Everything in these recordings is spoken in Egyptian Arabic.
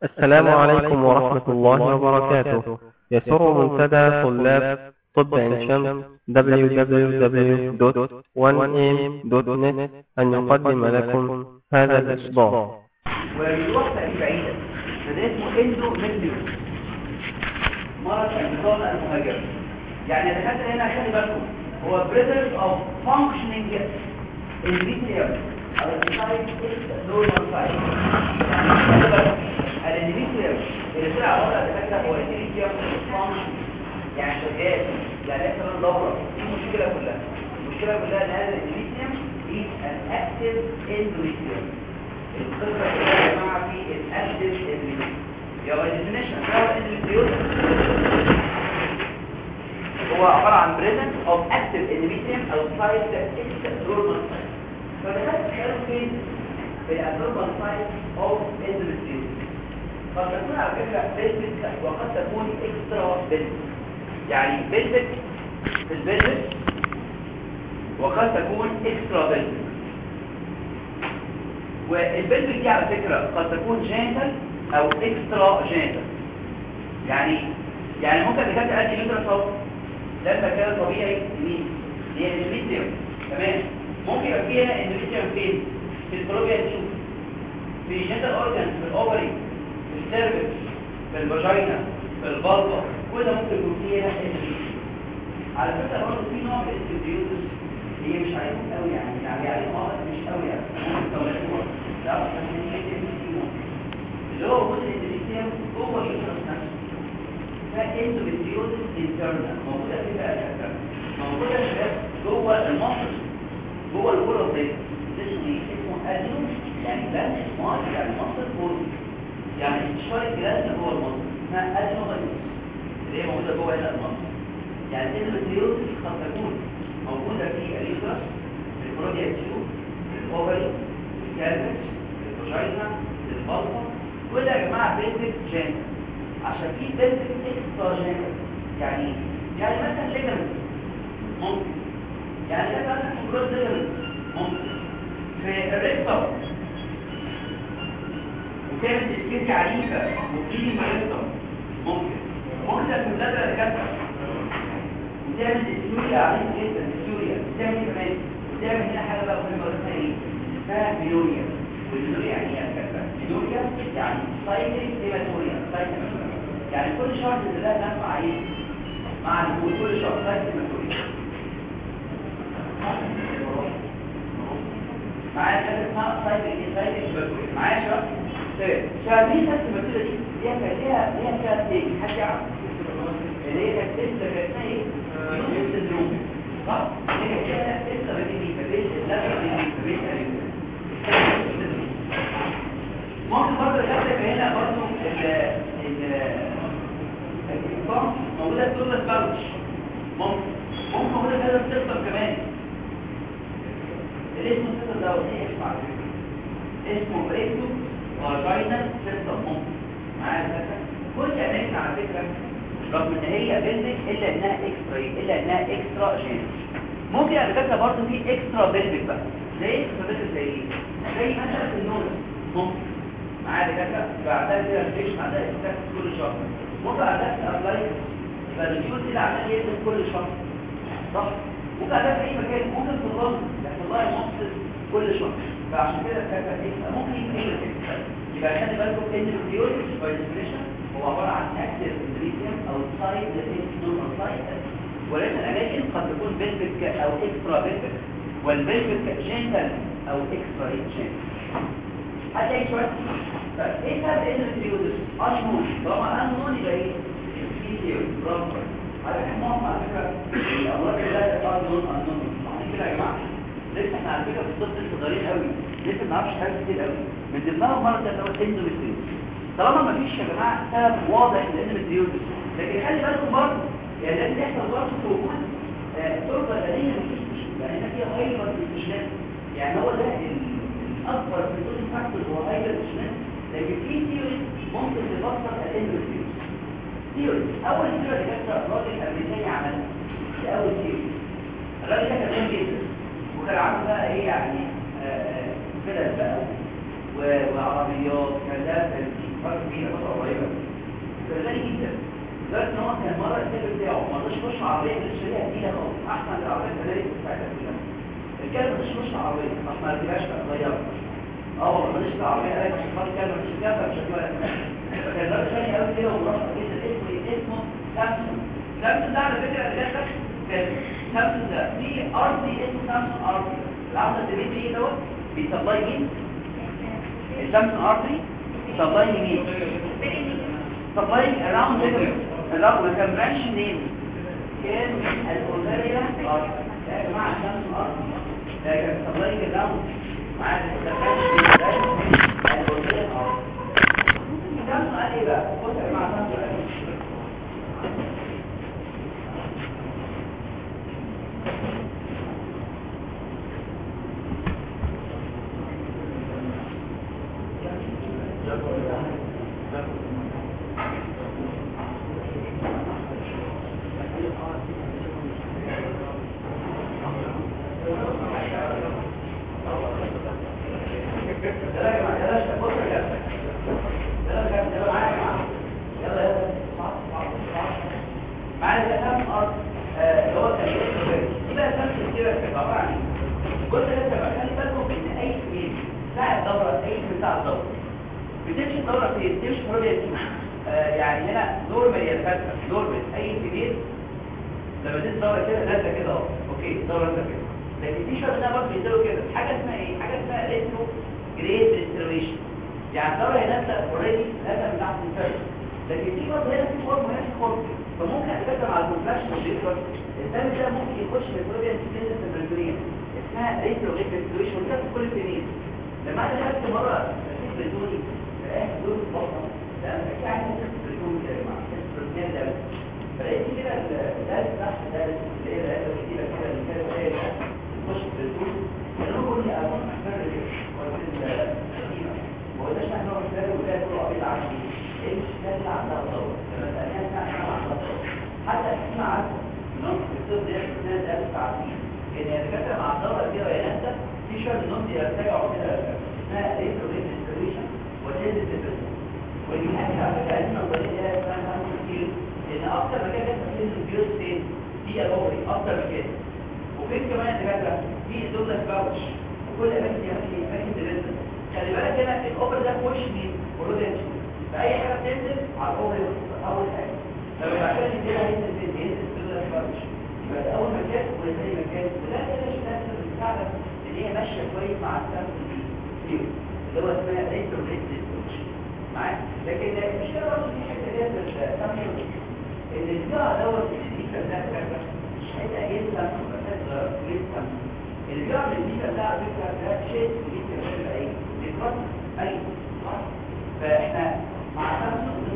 السلام عليكم ورحمة الله وبركاته يسر منتدى طلاب طب عين شمس www.1am.net أن يقدم لكم هذا الإصدار ويروح تأتي بعيدا فده اسمه اندو ميديو مرض الانفصال المهاجر يعني الدكاتره هنا خلي بالكم هو presence of functioning endometrium على السايد normal side يعني خلي بالكم الاندوميتريوم اللي طلع بره الدكاتره هو endometrium functioning يعني شغال يعني يحصل دورة دي المشكلة كلها المشكلة كلها ان هذا الاندوميتريوم is an active endometrium القصة كلها يا جماعة في الاكتف endometrium يبقى الديفينيشن هو endometriosis هو عبارة عن presence of active endometrium outside the extranormal site فدخلت خلال فين في الابnormal site of endometriosis قد تكون على فكرة بلفك وقد تكون extra بلفك يعني بلفك في البلفك وقد تكون extra بلفك والبلفك دي على فكرة قد تكون جينتال او extra جينتال يعني يعني ممكن تكون تأدي متر صوت لما كان طبيعي مين هي الاندوميتريوم تمام ممكن يبقى فيها اندوميتريوم فين في البروبيا تيوب في جنتال اورجان في الاوفري في السيرفكس في الفاجينا في البلطه كل ده ممكن يكون فيها اندوميتريوم على فكره برضه في نوع من الاستوديوزس هي مش عليهم قوي يعني يعني عليهم اه مش قوي يعني ممكن تولدوا لا بس هي اللي هو وجود الاندوميتريوم جوه اليوترس نفسه فاندوميتريوزس انترنال موجوده في بقى الشكل موجوده يا شباب جوه المصل جوه الكره دي اسمه اسمه اديو يعني بان اسمه يعني مصل فوق يعني شويه جلاس جوه المصل اسمها ادينوغانيوس اللي هي موجوده جوه هنا المصل يعني الاندوميتريوزس قد تكون موجوده في اليوترس في البروديا تيوب في الاوفري في الكالفكس في الفاجينا في البلطه كل ده يا جماعه بيزك جينيتال عشان في بيزك اكسترا جينيتال يعني يعني مثلا ليجمنت ممكن يعني ده مثلا كروس ليجمنت ممكن في الريكتر وكانت السكينة عنيفة وبتيجي مع الريكتر ممكن ممكن في البلاد الكاتبة وتعمل السوريا عنيف جدا السوريا وتعمل كمان وتعمل هنا حاجة بقى مهمة اسمها ايه؟ اسمها بيوريا والبيوريا يعني ايه الكاتبة؟ بيوريا يعني سايكل هيماتوريا سايكل يعني كل شهر لله نفع ايه؟ مع الوجود كل شهر سايكل هيماتوريا معايا حاجه اسمها سايكل ايه سايكل هيماتوريا معايا شباب؟ طيب فمين سايكل هيماتوريا دي؟ ليها ليها ليها فيها ايه؟ حد يعرف؟ اللي هي كانت لسه كانت اسمها ايه؟ يوسف سندروم صح؟ هي كانت لسه بتيجي فبيش اللغه دي فبيش ممكن برضه الكاتب هنا برضه ال ال الإنسان موجودة في دولة باوتش ممكن ممكن موجودة في هذا السيستم كمان اللي اسمه السيستم ده ايه اسمه على فكرة اسمه بريكتو فاجينال سيستم ممكن معايا الفكرة كل أماكن على فكرة رغم ان هي بيلفيك الا انها اكسترا الا انها اكسترا جينيك ممكن على فكرة برضه في اكسترا بيلفيك بقى زي اكسترا بيلفيك زي ايه؟ زي مثلا في النور ممكن معايا دكاتره بعدها كده ريفريش بعدها استاك كل شهر ممكن بعدها ابلاي يبقى الريفيو اللي عمال ينزل كل شهر صح ممكن بعدها في اي مكان ممكن في الرمل يحصل لها مصر كل شهر فعشان كده الدكاتره ايه ممكن يجي اي مكان يبقى خلي بالكم ان الريفيوز باي ديفينيشن هو عباره عن اكتيف انجريدينت او سايد نورمال سايد ولكن الاماكن قد تكون بيلفيك او اكسترا بيلفيك والبيلفيك جينتال او اكسترا جينتال هتلاقي شويه طيب ايه سبب الاندوميتريوزس اشمون طالما انون يبقى ايه فيديو برافو على معظم على فكره الامراض اللي لا تقال نون انون يعني كده يا جماعه لسه احنا على فكره في الطب لسه صغيرين قوي لسه ما نعرفش حاجات كتير قوي من ضمنها المرض اللي هو الاندوميتريوزس طالما ما فيش يا جماعه سبب واضح للاندوميتريوزس لكن خلي بالكم برضه يعني لازم يحصل برضه في وجود تربه غنيه مفيش يعني هنا فيها غير الاستشهاد يعني هو ده اكبر بدون فاكتور هو غير الاشمال لكن في ثيوري ممكن تفسر الاندوثيوس ثيوري اول ثيوري اللي كانت الراجل الامريكاني عملها دي اول ثيوري الراجل ده كان غني جدا وكان عنده بقى ايه يعني فلل بقى وعربيات كان ده تنسيق فرق كبير فتره قريبه كان غالي جدا لدرجه ان هو كان مره الكلب بتاعه ما رضاش يخش عربيه اللي اشتريها جديده خالص احسن من العربيه الكناري بتاعتها كلها الكلب ما رضاش يخش عربيه راح ما ركبهاش بقى غيرها اه والله ما رضاش العربيه قال لك عشان خاطر الكلب مش الكلب مش هتجيبها فكان راجل غني قوي كده ومرشح جدا اسمه ايه؟ اسمه سامسونج سامسونج ده على فكره اللي جات لك كان سامسونج ده في ارضي اسمه سامسونج ارضي العرض اللي بيجي ايه دوت بيسبلاي مين السامسونج ارضي سبلاي مين سبلاي اراوند الرقم كان برانش نيم كان الاولاريا ارضي يا جماعه سامسونج ارضي ده كان سبلاي اراوند معاك البرانش نيم ده الاولاريا ارضي سامسونج قال ايه بقى بص يا جماعه سامسونج قال ايه بتمشي الدورة فين؟ بتمشي في ربع دي يعني هنا نورمال يا فاتحة نورمال أي كبير لما تنزل دورة كده نازلة كده اهو اوكي دورة نازلة كده لكن في شوية ده برضه بينزلوا كده حاجة اسمها ايه؟ حاجة اسمها ريترو جريد ريسترويشن يعني الدورة هي نازلة اوريدي نازلة من تحت الفرد لكن في برضه هنا في فورم هنا في فورم فممكن اتكلم على الكونفلاكشن والريترو الدم ده ممكن يخش في الفلوبيان سيستم البريتوريا اسمها ريترو جريد ريسترويشن وده في كل التنين لما انا خدت مرة بريتوري دول البطن ده انا بحكي عن البريتوري كده يا جماعه البريتوري ده فلقيت كده الدرس تحت درس اللي هي الآية الكتيرة كده اللي كانت هي تخش في الدول كانوا بيقولوا لي أظن أحمر ليه قلت القديمة ما قلناش احنا هو مشتري ولا كله عبيد عشري ايه مش اللي عندها ضوء لما سألناها اسمها احنا عندها ضوء حتى اسمها عارفة نص الصوت ده الناس قالت عارفين ان هي دكاترة مع الدورة كده وهي نازلة في شوية النص يرتجعوا كده اسمها ريترو ريتريشن وتنزل تبرز واللي بيحكي على فكرة علم النظرية دي اسمها كتير لان اكتر مكان بيحصل فيه الفيروس فين في الاوري اكتر مكان وفين كمان الدكاتره في دوبلس باوتش وكل اماكن دي اماكن اماكن دريسه خلي بالك هنا الاوبر ده في وش مين برودنت فاي حاجه بتنزل على الاوبر اول حاجه لما عشان يديها هينزل فين ينزل دوبلس باوتش يبقى ده اول مكان وثاني مكان وده كده الشمال بتساعدك ان هي ماشيه كويس مع السامس دي اللي هو اسمها ريترو ريترو معاك لكن مش كده برضه في حته ديت السامسونج ان الجرعه دوت السبيكر ده كذا مش هيبقى ينسى بس لسه الجرعه من السبيكر ده على فكره ده شيء سبيكر ده ايه بيترد اي صح فاحنا مع سامسونج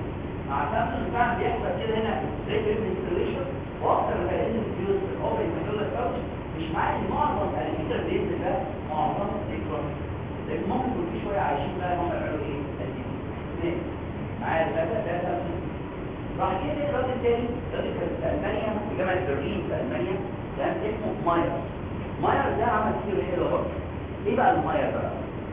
مع سامسونج فعلا بيحصل كده هنا ريتم انستليشن واكتر ما يقل الفيوز الاوبر يقول لك كاوتش مش معنى ان معظم السبيكر بينزل ده معظم سبيكر لكن ممكن يكون في شويه عايشين بقى هم يعملوا ايه؟ معايا ده ده سامسونج راح جه راجل تاني راجل كان في المانيا في جامعه برلين في المانيا كان اسمه ماير ماير ده عمل كتير حلو برضه ايه بقى الماير بقى؟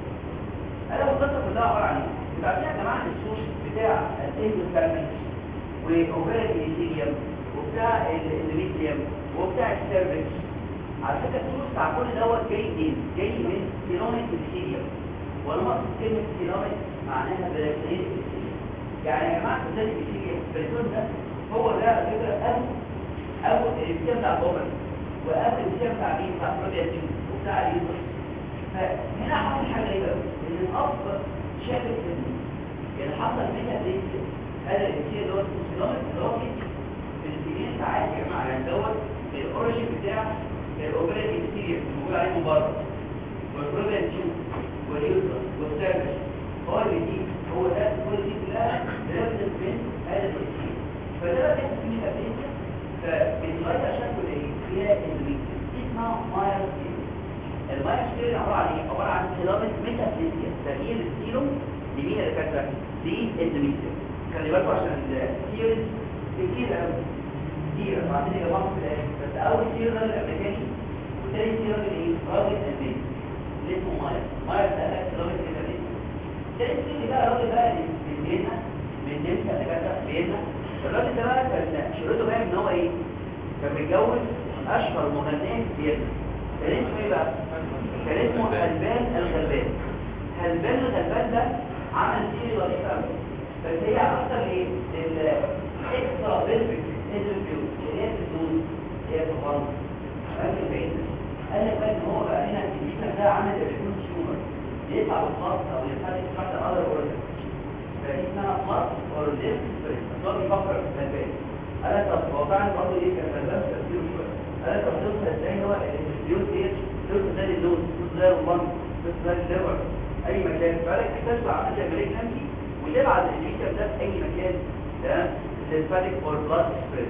انا القصه كلها عباره عن ايه؟ انتوا عارفين يا جماعه السوش بتاع الاندوثيرميك واوفيرال ايثيليوم وبتاع الاندوميتريوم وبتاع السيرفكس على فكره السوش بتاع كل دوت جاي منين؟ جاي من سيلوميك ايثيليوم ولما اقصد كلمه سيلوميك معناها بلاكتيريا يعني يا جماعه ازاي بيجي البريتون ده هو ده على فكره اول اول الانسان بتاع البوبل واول الانسان بتاع مين بتاع البروتين وبتاع اليوتر فهنا حصل حاجه غريبه ان الاب شاف ان يعني حصل منها ليس هذا الانسان اللي هو السيلوميك اللي هو في السنين ساعات يا جماعه يعني دوت الاوريجن بتاع الاوبريت انتيريور موجود عليه من بره والبروتين واليوتر والسيرفس هو اللي دي هو ده كل دي كلها لازم من هذا التسليم فده بقى بيحصل فيه ابليكيشن فبيتغير شكله ايه فيها الميتر اسمها ماير ستيل الماير ستيل عباره عن ايه عباره عن فيلامنت ميتافيزيا تغيير السيروم لمين اللي فاكره دي اندوميتريوم خلي بالكوا عشان السيرز كتير قوي كتير بعدين يا جماعه في الاخر بس اول سير ده الامريكاني والتاني سير ده ايه راجل الماني اللي اسمه ماير ماير ده فيلامنت ميتافيزيا تاني اللي بقى الراجل بقى اللي اتجوز اشهر مغنيه في فيتنام كان اسمه ايه بقى كان اسمه هلبان الغلبان هلبان الغلبان ده عمل سيري لطيفه قوي بس هي اكتر ايه الاكسترا بيرفكت انترفيو اللي هي في الدود هي في الغرب راجل بعيد قال لك بقى ان هو بقى هنا الجسم ده عامل الريكون تيومر يطلع بالخط او يخلي تحت الاذر اورجن فدي اسمها خط اور ليفت سبريت هو بيفكر في البال قال طب هو فعلا برضه ايه كان غلبان في تفكيره شويه قال طب توصل ازاي هو الانترفيو دي توصل زي اللون توصل زي الرمان توصل زي الليفر اي مكان فقال لك تكتشف عمليه بريك نفسي وتبعت الجيكا ده في اي مكان تمام للفاتيك اور بلاد سبريد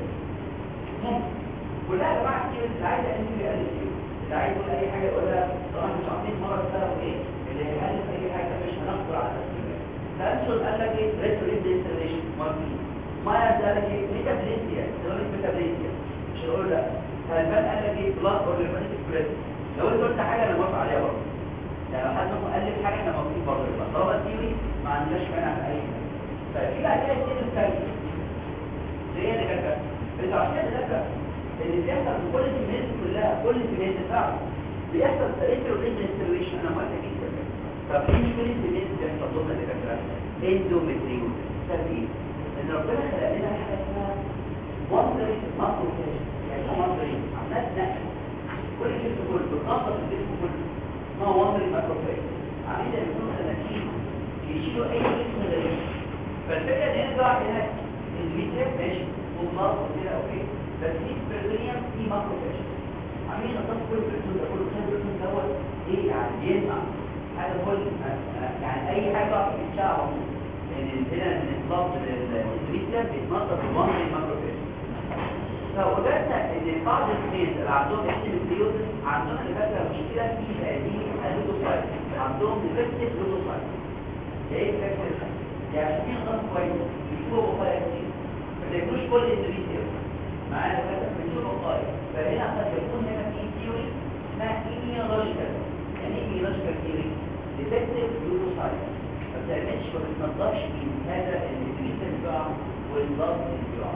كلها يا جماعه كتير اللي عايز يقلل يقلل فيه اللي عايز يقول اي حاجه يقولها طبعا مش عارفين مره سبب ايه اللي هيقلل اي حاجه مش هنقدر على التسليم فانشل قال لك ايه ريتريد انستليشن ماركي ماير قال لك ايه ميتابليزيا سيراميك ميتابليزيا مش هقول لا هلبان قال لك ايه بلاد اور ليمفاتيك سبريد لو انت قلت حاجه انا موافق عليها برضه يعني لو حد منهم الف حاجه احنا موافقين برضه يبقى طالما الثيوري ما عندناش مانع في اي حاجه ففي بقى كده الثيوري الثانيه زي اللي كانت انتوا عارفين ده اللي بيحصل في كل الكميات كلها كل الكميات بتاعته بيحصل ريترو انستليشن انا موافق جدا طب ايه مشكله الكميات اللي بيحصل ضمن الدكاتره اندوميتريوز ترتيب ان ربنا خلق لنا حاجه اسمها وندري ماكروفاج يعني ايه وندري عملت نقل كل الجسم كله بتنظف الجسم كله اسمها وندري ماكروفاج عاملين يكونوا خناقين يشيلوا اي جسم غريب فالفكره ان انا بقى هناك الفيتاب ماشي وبلاط وكده اوكي بس في سبيرتونيوم في ماكروفاج عاملين نظام كل البرسون ده كله كان البرسون دوت ايه يعني بيسمع حاجه كل يعني اي حاجه بقى في الشعب ان هنا من الضغط للفيتاب بيتنظف بوندري ماكروفاج فوجدنا ان بعض الناس اللي عندهم اكتيفيتيوزس عندهم اللي فاكره مشكله في هذه اللوتوسايت عندهم ديفكتيف لوتوسايت ايه ديفكتيف يعني في نظام كويس بيشوفوا بقايا كتير ما بياكلوش كل الاندوميتريوم معانا فاكره بنشوف بقايا فهنا قد يكون هنا في ثيوري اسمها ايميولوجيكال يعني ايه ايميولوجيكال ثيوري ديفكتيف لوتوسايت ما بتعملش ما بتنضفش من هذا الاندوميتريوم بتاع والضغط اللي بيقع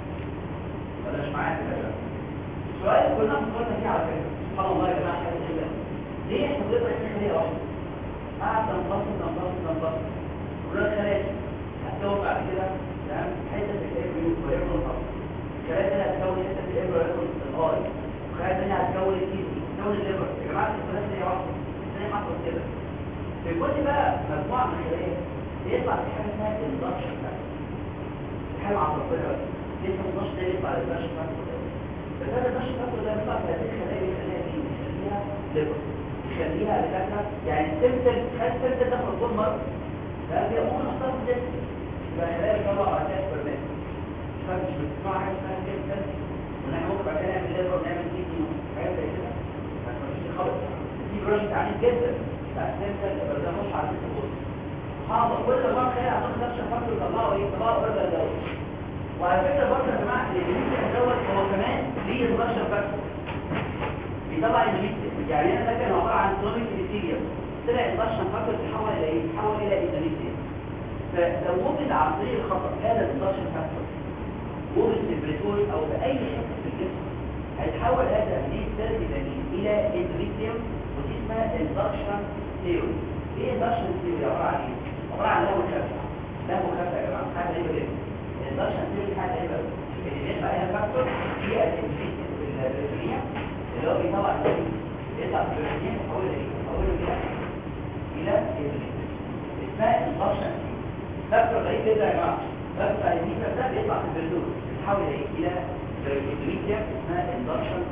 ولا مش معايا كده السؤال كلنا فكرنا فيه على فكره سبحان الله يا جماعه حاجه كده ليه احنا بنقدر نعمل خليه واحده قاعد تنفصل تنفصل تنفصل ولا خلايا هتكون بعد كده تمام حته في الابر ويبر الخط الخلايا دي هتكون حته في الابر ويبر الاي الخلايا دي هتكون الكيدني هتكون الليفر يا جماعه الخلايا دي واحده زي ما حصل كده في كل بقى مجموعه من الخلايا بيطلع في حاجه اسمها الاندكشن حاجه عن ربنا لسه مش ده يطلع للباش فاكتور بس هذا الباش فاكتور ده بيطلع في هذه الخلايا يخليها ايه يخليها ليبر يخليها لفاكره يعني السمسل خد السمسل ده في كل مره ده بيبقى ممكن اختار في الجسم يبقى خلايا بيطلع على اساس برنامج فمش بتسمع حاجه اسمها سمسل ونعمل ممكن بعد كده نعمل ليبر ونعمل كيدني حاجات زي كده بس مفيش خالص في بروجكت عنيف جدا بتاع السمسل يبقى ده مش على السمسل حاضر كل مره خلايا عندهم نفس الفاكتور يطلعوا ايه يطلعوا اورجان دوت وعلى فكرة برضه يا جماعة الانجليزي دوت هو كمان ليه 12 فاكتور بيطلع انجليزي يعني انا ده كان عبارة عن سلوميك بكتيريا طلع 12 فاكتور تحول الى ايه؟ تحول الى انجليزي فلو وجد عن طريق الخطأ هذا ال 12 فاكتور وجد في البريتول او في اي حتة في الجسم هيتحول هذا من سيرفيتامين الى انجليزيوم ودي اسمها اندكشن ثيوري ايه اندكشن ثيوري عبارة عن ايه؟ عبارة عن له خفة له خفة يا جماعة حاجة غريبة جدا الدرجة دي حاجة ايه بقى اللي بيطلع عليها فاكتور هي الانفيتين في البريتونيا اللي هو بيطلع النتيجة يطلع في البريتونيا يحول ايه يحوله الى الى الانفيتين اسمها الدرجة فاكتور غريب جدا يا جماعة فاكتور الانفيتين ده بيطلع في البريتون يتحول ايه الى البريتونيا اسمها الدرجة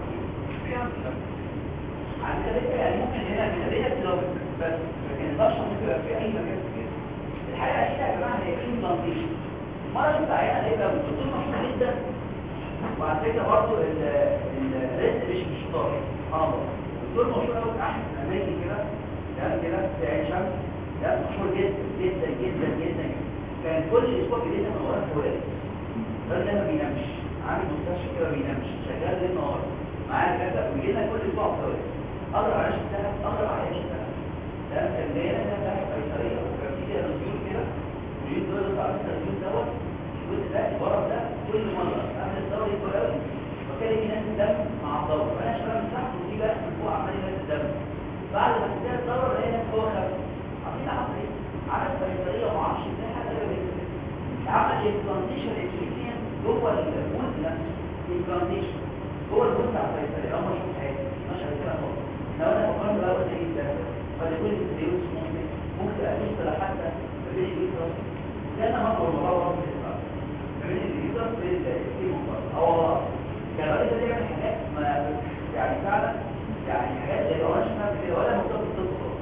عن كده يعني ممكن هنا من بين كيلومتر بس لكن الدرجة ممكن يبقى في اي مكان في الجسم الحقيقة دي يا جماعة هي في بلانتيشن مرة شفت عينة هيبقى الدكتور مشهور جدا وعلى فكرة برضه الرزق مش مش طارئ اه الدكتور مشهور قوي في احد الاماكن كده كان كده في عين شمس ده مشهور جدا جدا جدا جدا كان كل اسبوع جديد من وراه فوائد الراجل ده ما بينامش عامل مستشفى كده ما بينامش شغال ليل نهار معاه كده ويجي لنا كل اسبوع فوائد اقدر على اشتغل اقدر على اشتغل ده كان جاي لنا ده قيصريه وكان في كده رجول كده ويجي دول على الرجول دوت الجزء ده الورق ده كل مرة قبل الدوري يكون قوي وبالتالي ينزل دم مع الدوره فانا شغال من تحت ودي بقى من فوق عمال ينزل دم بعد ما تنتهي الدوره الاقي نفسي هو خف عارفين عمل ايه؟ عمل صيدليه وما اعرفش ازاي حاجه غريبه جدا عمل امبلانتيشن اكسبيرينس جوه المود نفسه امبلانتيشن جوه المود بتاع الصيدليه اول ما اشوف حاجه مش كده خالص لو انا فكرت بقى قلت ايه ده قد يكون الفيروس ممكن ممكن ادوس حتى ما بين الفيروس ده انا مره والله ما بين الفيروس والكيمو اه والله كان الراجل ده بيعمل حاجات ما يعني فعلا يعني حاجات زي ما مش فاهم كده ولا مرتبط بالطب خالص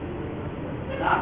نعم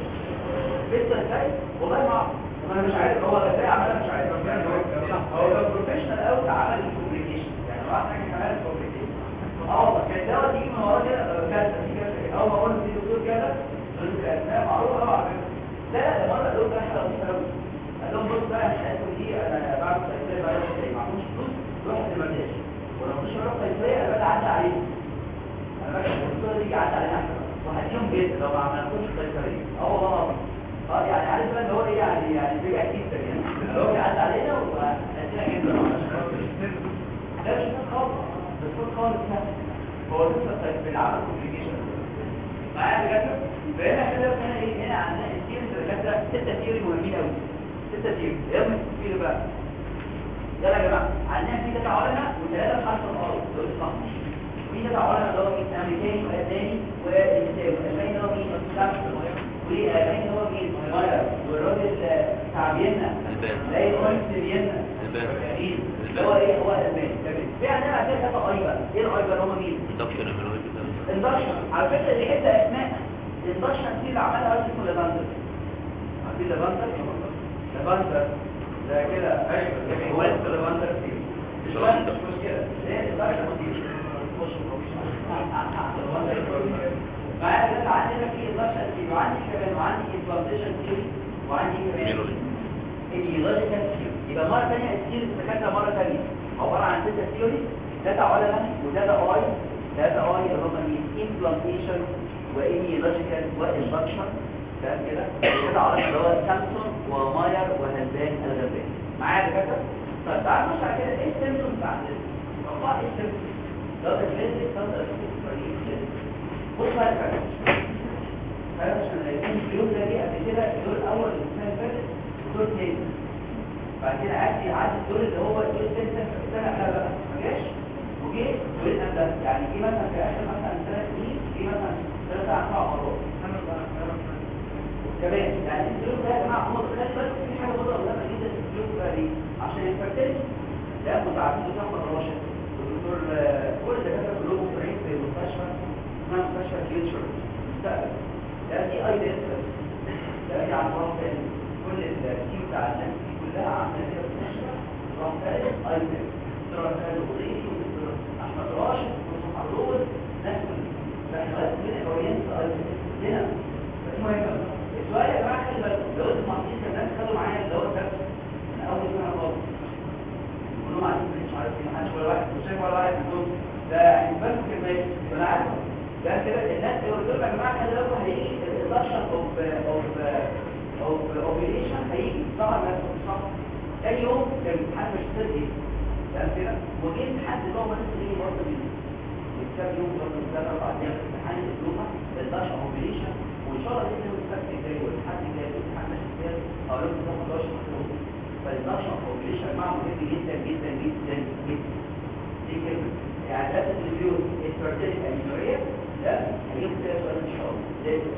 لسه ازاي والله ما اعرف انا مش عارف هو ازاي عملها مش عارف هو كان بروفيشنال قوي عمل الكوميونيكيشن يعني هو احسن حاجه عمل الكوميونيكيشن اه كان ده تيجي من ورا كده كده في كده اول ما اقول في دكتور كده قلت له اسماء معروفه قوي على فكره لا لا ده مره قلت له حاجه لطيفه قوي قال لهم بص بقى الحته دي انا بعد صيدليه بقى ما معهوش فلوس روح للمدرسه ولو مش هروح صيدليه انا بقى عدى عليه انا بقى الدكتور يجي عدى علينا احنا وهديهم جدا لو ما عملتوش صيدليه اه والله اه يعني عارف بقى اللي هو ايه يعني يعني بيجي جدا يعني اللي هو بيعدي علينا وهدينا جدا ده مش خالص بس خالص يعني هو لسه في العمل كومبليكيشن معايا بجد فهنا كده هنا ايه هنا عندنا التيرز الدكاتره ستة تيري مهمين قوي ستة تيري يلا التيري بقى يلا يا جماعه عندنا في ثلاثة علماء وثلاثة خمسة الارض دول صح في ثلاثة علماء اللي هو مين امريكاني والاسباني والاسباني الاسباني اللي هو مين سامسون والالماني اللي هو مين ماير والراجل بتاع فيينا لا يقول فيينا اللي هو ايه هو الالماني تمام في عندنا بعد كده ثلاثة اي بقى ايه الاي بقى اللي هم مين اندكشن على فكره دي حته اسماء الاندكشن دي اللي عملها راجل اسمه لافاندر عارفين لافاندر لافاندر ده كده ايوه هو اسمه لافاندر دي مش مش مشكله ليه الاندكشن دي معايا كده عندنا في اندكشن دي وعندي كمان وعندي امبلانتيشن ثيوري وعندي كمان ايديولوجيكال ثيوري يبقى مره ثانيه الثيوري بتاعتنا مره ثانيه عباره عن ستة ثيوري ثلاثه علماء وثلاثه اي ثلاثة اي اللي هم مين implantation وإيميولوجيكال وإنفكشن تمام كده كده عرف اللي هو سامسون وماير وهلبان الغلبان معايا يا دكاتره طيب تعالوا نشرح كده ايه السيمبتومز بتاع والله ايه السيمبتومز لو الكلينيك تقدر بص بقى يا دكاتره عشان يكون اليوم ده جه قبل كده الدور الاول السنه اللي فاتت والدور الثاني بعد كده عدي عدي الدور اللي هو الدور الثالث في السنه قبلها بقى ما جاش وجه ولقينا ده يعني جه مثلا في اخر مثلا ثلاث سنين جه مثلا ثلاث اربع مرات كمان يعني السلوك ده يا جماعه هم خلي بالك في حاجه برضه مهمه جدا في السلوك ده ليه؟ عشان الفرتيلتي ده متعدد محمد راشد والدكتور كل الدكاتره كلهم مقتنعين في المستشفى اسمها مستشفى فيوتشر مستقبل ده دي اي دي ده دي على الفرق تاني كل التيم بتاع الناس دي كلها عامله كده في المستشفى رقم ثالث اي دي دكتور خالد الغريبي ودكتور احمد راشد ودكتور حلول ناس احنا من الاورينت هنا المهم السؤال يا جماعه خلي بالكم لو انتوا معطين كمان خدوا معايا اللي هو الدرس من اول سنه خالص كلهم عايزين مش عارفين محدش ولا واحد مش شايف ولا واحد منهم ده يعني بالكم كميه انا عارف ده كده الناس اللي قلت لهم يا جماعه خلي بالكم هيجي الريدكشن اوف اوف اوف اوبريشن هيجي طبعا ما صح تاني يوم كان الامتحان مش صدق تمام كده وجه امتحان اللي هو لسه ايه برضه من كام يوم برضه ثلاث اربع ايام امتحان الدبلومه الريدكشن اوبريشن وان شاء الله باذن الله السبت الجاي والحد الجاي الامتحان مش كتير هقول لكم ده 11 مخلوق فالريدكشن اوبريشن معه مهم جدا جدا جدا جدا دي كلمه يعني ده الريفيو الفيرتيليتي الانيوريا ده هيجيب كده سؤال ان شاء الله لازم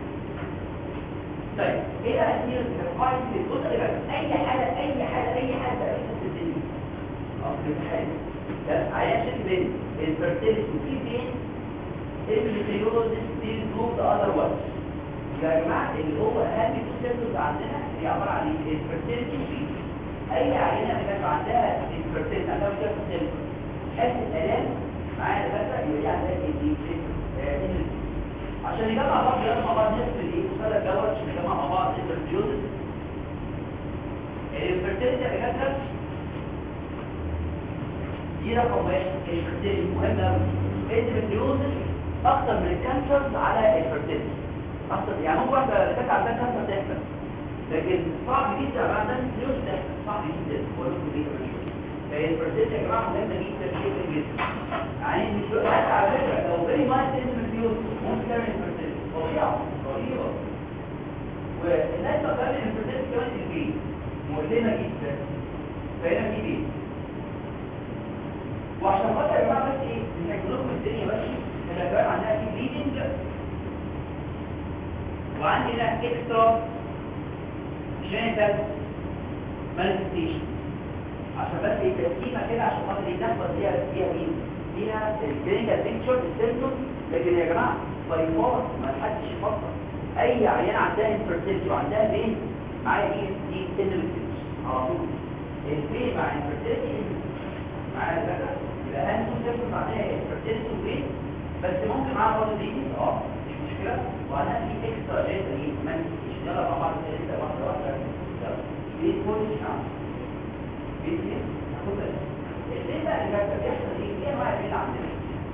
طيب ايه بقى التير الفايل في الجزء اللي بعد اي حاجه اي حاجه اي حاجه في الدنيا اه في الامتحان ده عشان بين الفيرتيليتي وفي بين الفيزيولوجيست دي جروب اذر واتس يا جماعه اللي هو اهم تو سيمبتومز عندنا هي عباره عن الفيرتيليتي وفي اي عينه اللي كانت عندها الفيرتيليتي عندها مشكله في السيلف حاسه الالام معايا دكاتره يبقى دي عندها ايه عشان نجمع بعض نجمع بعض نفس الايه مثلا دوت عشان نجمع مع بعض الفيرتيليتي الفيرتيليتي يا دكاتره دي رقم واحد الفيرتيليتي مهم قوي الفيرتيليتي اكتر من الكانسرز على الفيرتيليتي اكتر يعني ممكن واحده كانت عندها كانسر تحصل لكن صعب جدا بعد ده فلوس تحصل صعب جدا بقول لكم ليه كمان شويه البرسنت يا جماعه مهمه جدا جدا جدا يعني مش بقول حتى على فكره لو فيري مايت انفيوز ممكن تعمل البرسنت فظيعه رهيبه والناس ما بتعمل البرسنت كمان في البيت مؤلمه جدا فهنا في بيت وعشان خاطر يا جماعه بس ايه نحكي لكم الدنيا بس الاجرام عندها في بليدنج وعندي هنا اكسترا جينيتال مانيفستيشن عشان بس ايه تقسيمه كده عشان خاطر ايه نحفظ فيها فيها مين فيها الكلينيكال بيكتشر السيمتوم لكن يا جماعه باي فار ما حدش يفكر اي عيان عندها انفيرتيلتي وعندها بين معايا دي دي انفيرتيلتي على طول البين مع انفيرتيلتي معايا كده يبقى اهم سيمتوم معناها انفيرتيلتي وبين بس ممكن معاها برضه دي اه مش مشكله وعندها في اكسترا جينيتال ايه مانيفستيشن يلا مع بعض كده واحده واحده يلا دي كل نعم باذن الله اللي بقى اللي كانت بيحصل ايه ايه انواع اللي عندنا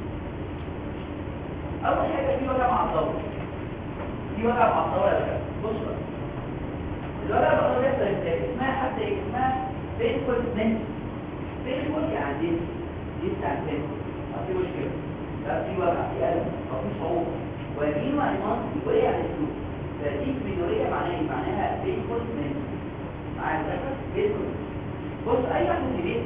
اول حاجه في وجع مع الضوء في وجع مع الضوء يا باشا بص بقى الوجع مع الضوء بيحصل ازاي اسمها حتى ايه اسمها بينفول منت بينفول يعني دي دي بتاع بينفول في مشكله لا في وجع في الم او في صعوبه ويمين وعيمان وقع على السلوك فدي مينوريه معناها ايه معناها بينفول منت معايا الفكره بينفول بص اي واحد في البيت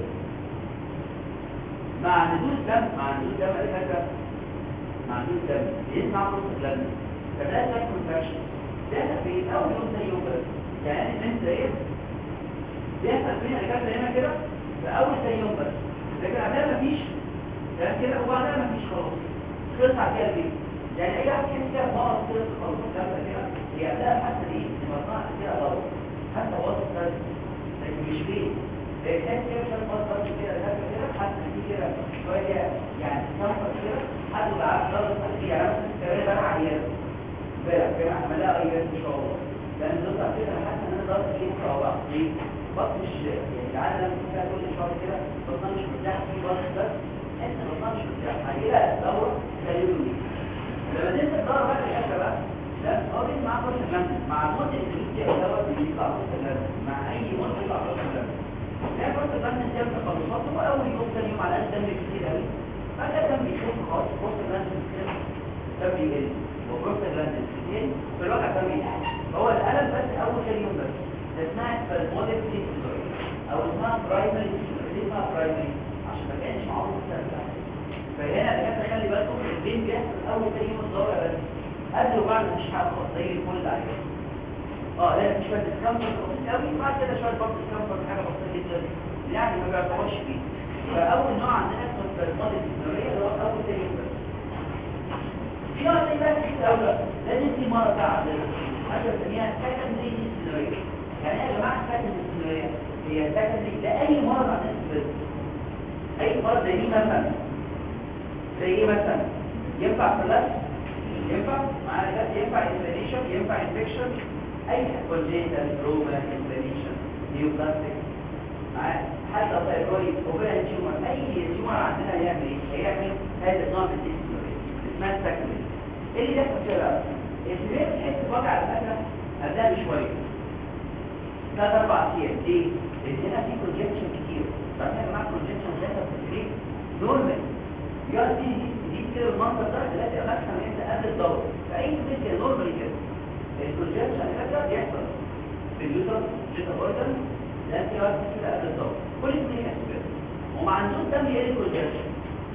مع نزول دم مع نزول دم الفكره مع نزول دم يسمع صوت الدم فده ده كونتراكشن ده في اول يوم زي يوم بس يعني انت ايه بيحصل فينا الكلام هنا كده في اول زي يوم بس لكن قبلها مفيش ده كده وبعدها مفيش خلاص خلص على كده البيت يعني اي واحد كده كده مرض كده خلاص الكلام كده هي قبلها حتى دي مصنع كده غلط حتى وسط لكن مش فيه تحس كده مش هتفضل كده لازم كده حتى دي كده شويه يعني تنفر كده حد بقى عارف ضغط تحتيه يعني مثلا الكلام بقى عيان بالك كده عملها عيان ان شاء الله لان تطلع كده انا حاسس ان انا ضغط ليه مع بعض ليه؟ بطن مش يعني العاده لما فيها كل شهر كده بطن مش مرتاح في ضغط بس انت بطن مش مرتاح بعد كده الدوره تخليه لما تنزل الدوره بقى الحاجه بقى لا هو بيجي معاه فرصه جامده مع الموت اللي بيجي الدواء بيطلع فرصه جامده مع اي موت بيطلع فرصه جامده لا فرصه جامده تعمل تخلصات هو اول يوم ثاني يوم على الاقل دم كتير قوي بعد كده دم يخف خالص فرصه جامده بتخف دم يقل وفرصه جامده بتقل في الواقع دم يقل هو الالم بس اول ثاني يوم بس ده اسمها سبازموديك سيستولوي او اسمها برايمري ليه اسمها برايمري عشان ما كانش معروف السبب فهنا بجد خلي بالكم البين بيحصل اول ثاني يوم الدوره بس قبل وبعد مش حاجه خالص زي الفل عليه اه لازم شويه ديسكمفورت بسيط قوي بعد كده شويه برضه ديسكمفورت حاجه بسيطه جدا يعني ما بيعتبرش فيه فاول نوع عندنا اسمه السبازموديك سيستولوي اللي هو اول ثاني يوم بس في نوع تاني بقى كتير قوي لازم في مرض بقى عندنا عشان نسميها سكندري ديستنوريا يعني ايه يا جماعه سكندري ديستنوريا هي سكندري لاي مرض عندنا في الجسم اي مرض زي ايه مثلا زي ايه مثلا ينفع فلاس ينفع معانا ده ينفع انفلاميشن ينفع انفكشن اي كونجنتال روما انفلاميشن نيوبلاستيك معانا حتى ثايرويد اوفيريان تيومر اي تيومر عندنا هيعمل ايه هيعمل هذا النوع من الديستنوريا اسمها سكندري ايه اللي بيحصل فيها بقى السبيل تحس بوجع الفكره قبلها بشويه ثلاث اربع ايام ليه؟ لان هنا في كونجكشن كتير بعدين يا جماعه الكونجكشن ده تفريق نورمال يا دي دي كده المنظر ده دلوقتي ماكسيمم انت قبل الدور فاي سبيل كده نورمال كده الكونجكشن ده بيحصل في اليوتر جيتا اورجن ده انت كده قبل الدور كل سبيل كده وما عندوش دم يقل الكونجكشن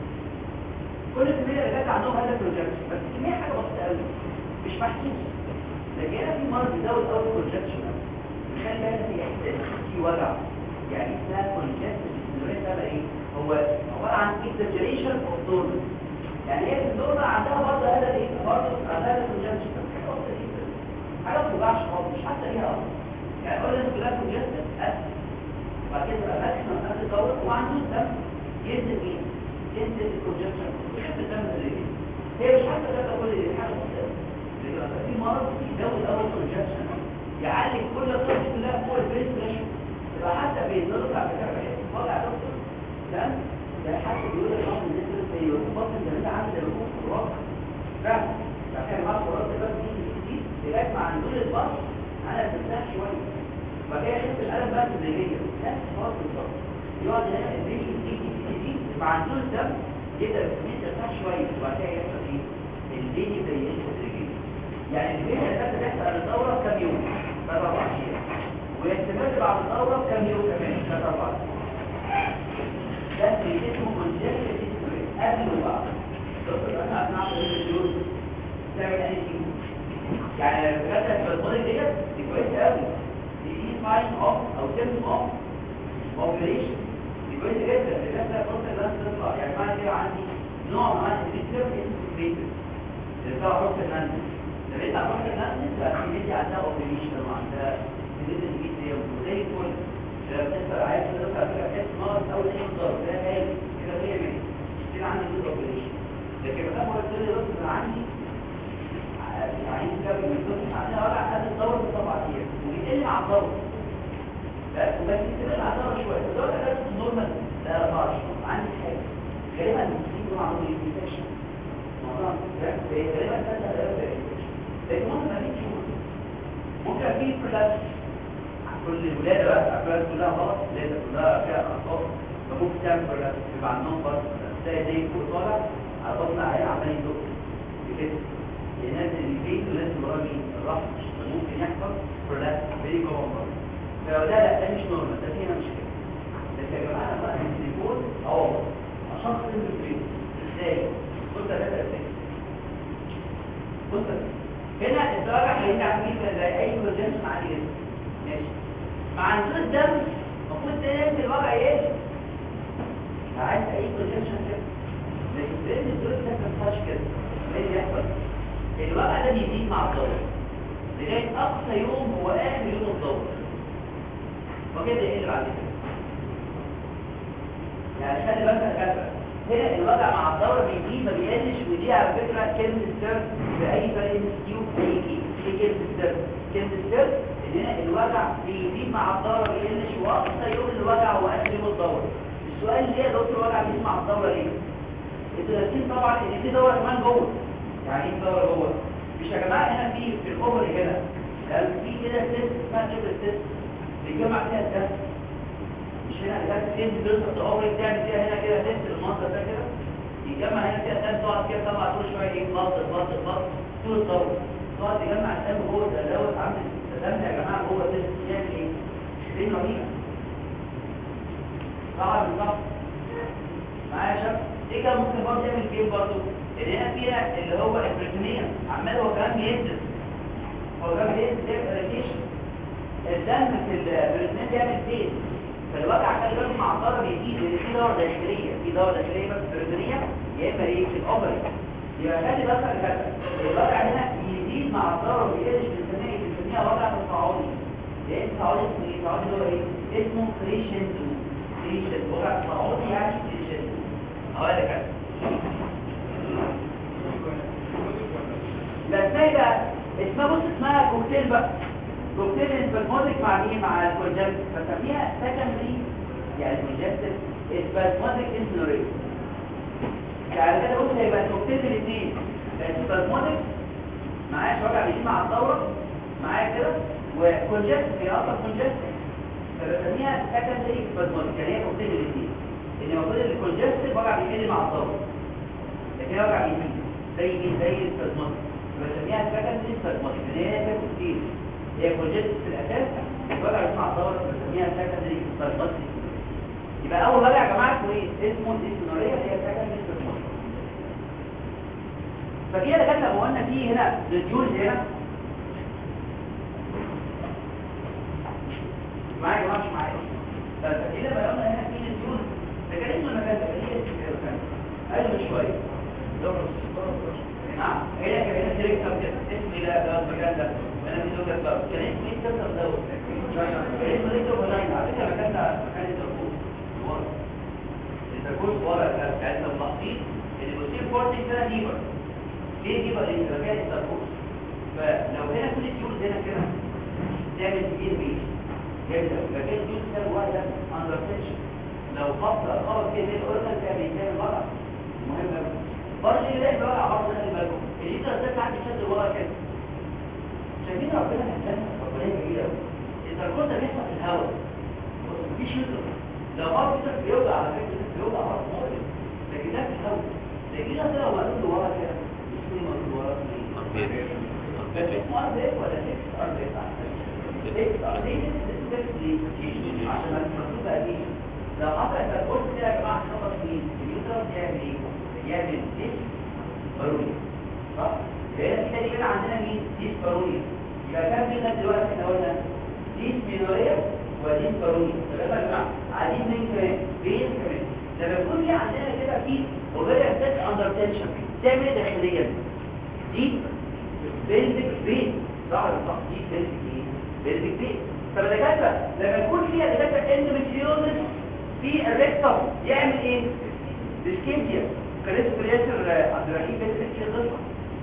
كل الكمية اللي جت عندهم هذا البروجكشن بس الكمية حاجة بسيطة قوي مش محسوس لكن هنا في مرض بيزود اول بروجكشن بيخلي هذا في احساس في وجع يعني اسمها كونجكشن ده بقى ايه هو عبارة عن exaggeration of dormant يعني هي الدورة عندها برضه هذا الايه برضه عندها هذا البروجكشن بس حاجة بسيطة جدا حاجة ما بتوجعش خالص مش حاسة ليها اصلا يعني اقول لك كلها كونجكشن اسف وبعد كده بقى ماكسيمم قبل الدورة وعنده دم ينزل ايه ينزل الكونجكشن بيحب الدم اللي هي مش حتى ده كل اللي حاجه مختلفه لكن في مرض يزود اول كونجكشن يعالج كل الطرق كلها فوق البريس بريشر يبقى حتى بيضرب على فكره بحس وضع دكتور تمام ده حتى بيقول لك ان الناس زي البطن ده انت عامل زي الركوب في الواقع فعلا فاحنا مع القرارات ده بس بيجي كتير لغايه مع نزول البطن انا بترتاح شويه وبعد كده يحس الالم بقى تدريجيا نفس الفرق بالظبط يقعد هنا البيبي يزيد يزيد يزيد مع نزول الدم يبدا الكميه ترتاح شويه وبعد كده يحصل ايه البيبي زي الانسولين يعني البيبي ده بيحصل على الدوره كام يوم ثلاث اربع ايام ويستمر بعد الدوره كام يوم كمان ثلاث اربع ايام ده اسمه كونجكتيف ديسبريس قبل وبعد دكتور انا هنعمل ايه اليوم تعمل اي شيء يعني الفكره البلمونري ديت دي كويسه قوي دي دي ساين اوف او سيمتوم اوف اوبريشن دي كويسه جدا الناس فرصه الناس تطلع يعني معنى كده عندي نوع من الفيتشر اسمه كريتيف اللي بتاع فرصه الناس لما يطلع فرصه الناس بقى في عندها اوبريشن وعندها سيديت الجيزيه وزي الفل لما بتسال عايز تدخل على فكره تحس ناقص اول ايه ضرب ده هاي كده 100 100 كده عندي جزء اوبريشن لكن لما هو الدنيا بس عندي عايز كم من الدنيا عندنا ولا حد الدور بطبع ايه ويقل مع الدور لا وبس يستمر مع الدور شويه الدور ده نورمال لا 24 عندي حاجه غالبا بيجي مع الانفكشن موضوع غالبا ده ده لكن ممكن ما فيش ممكن في بلاد كل الولاده بقى البلاد كلها غلط الولاده كلها فيها اخطاء فممكن تعمل بلاد يبقى عندهم بس تلاقي زي فوق طالع على بطن عيان عمال يدق كده ينزل البيت ولازم راجل الرفض ممكن يحصل بلاد فيري كومن فلا لا ده مش نورمال ده فينا مشكله لكن يا جماعه بقى التليفون اه عشان خاطر التليفون ازاي بص ده ازاي بص هنا الدرجه هيرجع عاملين زي اي كونجنس مع الجسم ماشي مع نزول الدم المفروض تنزل الوجع يقل عايز اي كونجنشن كده لكن لان الدور ده ما ينفعش كده ايه اللي يحصل الوجع ده بيزيد مع الدور لغايه اقصى يوم هو اخر يوم الدور وكده يقل بعد كده يعني خلي بالك يا كابتن هنا الوجع مع الدورة بيزيد ما بيقلش ودي على فكرة كلمة السر في أي فرق مسكيو في أي كيس دي كلمة السر كلمة السر إن هنا الوجع بيزيد مع الدورة ما بيقلش وأقصى يوم الوجع هو آخر يوم الدورة السؤال ليه يا دكتور الوجع بيزيد مع الدورة ليه؟ انتوا ناسين طبعا إن في دورة كمان جوه يعني إيه دورة جوه؟ مش يا جماعة هنا في في الأوفر هنا قال في كده سيست اسمها كده سيست بيتجمع فيها الدم مش هنا الدم فين بيوصل الأوفر بتعمل فيها هنا كده سيست المنظر ده كده يجمع هنا كده الدم تقعد كده طبعا كل شويه ايه بلط بلط بلط طول الدورة تقعد تجمع الدم جوه ده دوت عامل الدم يا جماعه جوه ده يعمل ايه؟ فين رهيبه طبعا بالظبط معايا يا شباب ايه كان ممكن برضه يعمل فين برضه؟ ان هنا فيها اللي هو البريتونيا عمال هو كمان بينزل هو كمان بينزل بيعمل اريتيشن الدم في البريتونيا بيعمل فين؟ فالوجع خلي بالك مع الضرر بيزيد لان في دورة داخلية في دورة داخلية بس بريتونية يا اما ايه في الاوبري يبقى خلي بالك يا كابتن الوجع هنا يزيد مع الضرر ويقلش بنسميه بنسميها وجع تصاعدي لان تصاعدي اسمه ايه؟ تصاعدي اللي هو ايه؟ اسمه كريشنتو كريشنتو وجع تصاعدي يعني كريشنتو اهو يا كابتن بس ازاي بقى؟ اسمها بص اسمها كوكتيل بقى كوكتيل اسبازموتيك مع مين؟ مع الكونجكت فسميها سكندري يعني كونجكتيف اسبازموتيك انسولوريت يعني كده بص هيبقى كوكتيل الاثنين اسبازموتيك معايا وجع بيجي مع الدوره معايا كده وكونجكت هي اصلا كونجكت فبسميها سكندري اسبازموتيك يعني هي كوكتيل الاثنين ان المفروض الكونجكت وجع بيجي مع الدوره لكن هي وجع بيجي زي مين زي الاسبازموتيك بسميها سكندري اسبازموتيك يعني هي فيها كوكتيل هي كونجكت في الاساس الوجع بيسمع الدوره بسميها سكندري اسبازموتيك يبقى اول وجع يا جماعه اسمه ايه اسمه الاستنوريه اللي هي سكندري اسبازموتيك فكده ده كان لما قلنا فيه هنا ريديوز هنا معايا يا جماعه مش معايا فكده لما قلنا هنا فيه ريديوز ده كان اسمه المكان ده هي المكان قال من شويه نعم هنا كان هنا ديريكتور كده اسمه ايه ده المكان ده انا في زوجة بقى كان اسمه ايه السبب دوت كان اسمه ريديو بلاين على فكره المكان ده مكان التركوز ورا التركوز ورا كان ملاحظين ان البوستير كورتكس ده ليبر ليه دي بقى المكان التركوز فلو هنا كل الجيوز هنا كده تعمل كتير بيه جدا مكان الجيوز ده جواه ده اندر تنشن لو فصل الخبر كده زي الاورجن كان بيتعمل بقى مهم قوي برضه يلاقي بقى عرض خلي بالكم الليتر ده عندي شد ورا كده شايفين ربنا هيتلمس ربنا جميل قوي التركوز ده بيحصل في الهواء مفيش يدرك لو مرض كده بيوجع على فكره بيوجع مرض مؤلم لكن ده بيحاول لكن ده لو قالوا له ورا كده مش كل ما قالوا ورا بس اسمه ار بي ولا 6 ار بي 6 ار بي عشان المكتوب بقى دي لو حصلت الكورس كده يا جماعه خبط مين اليوترس يعمل ايه يعمل ديس بارونيا صح هي دي كده عندنا مين ديس بارونيا يبقى كام كده دلوقتي احنا قلنا ديس مينوريا وديس بارونيا طب يا جماعه عايزين مين كمان بين كمان لما يكون في عندنا كده في اوفيريا ست اندر تنشن تعمل ايه داخليا دي بيلفيك بين صح ولا صح دي بيلفيك ايه بيلفيك بين طب الدكاتره لما يكون فيها دكاتره اندوميتريوزس في الريكتوم يعمل ايه ديسكينتيا كان اسمه ياسر عبد الرحيم بيت الشيخ قصه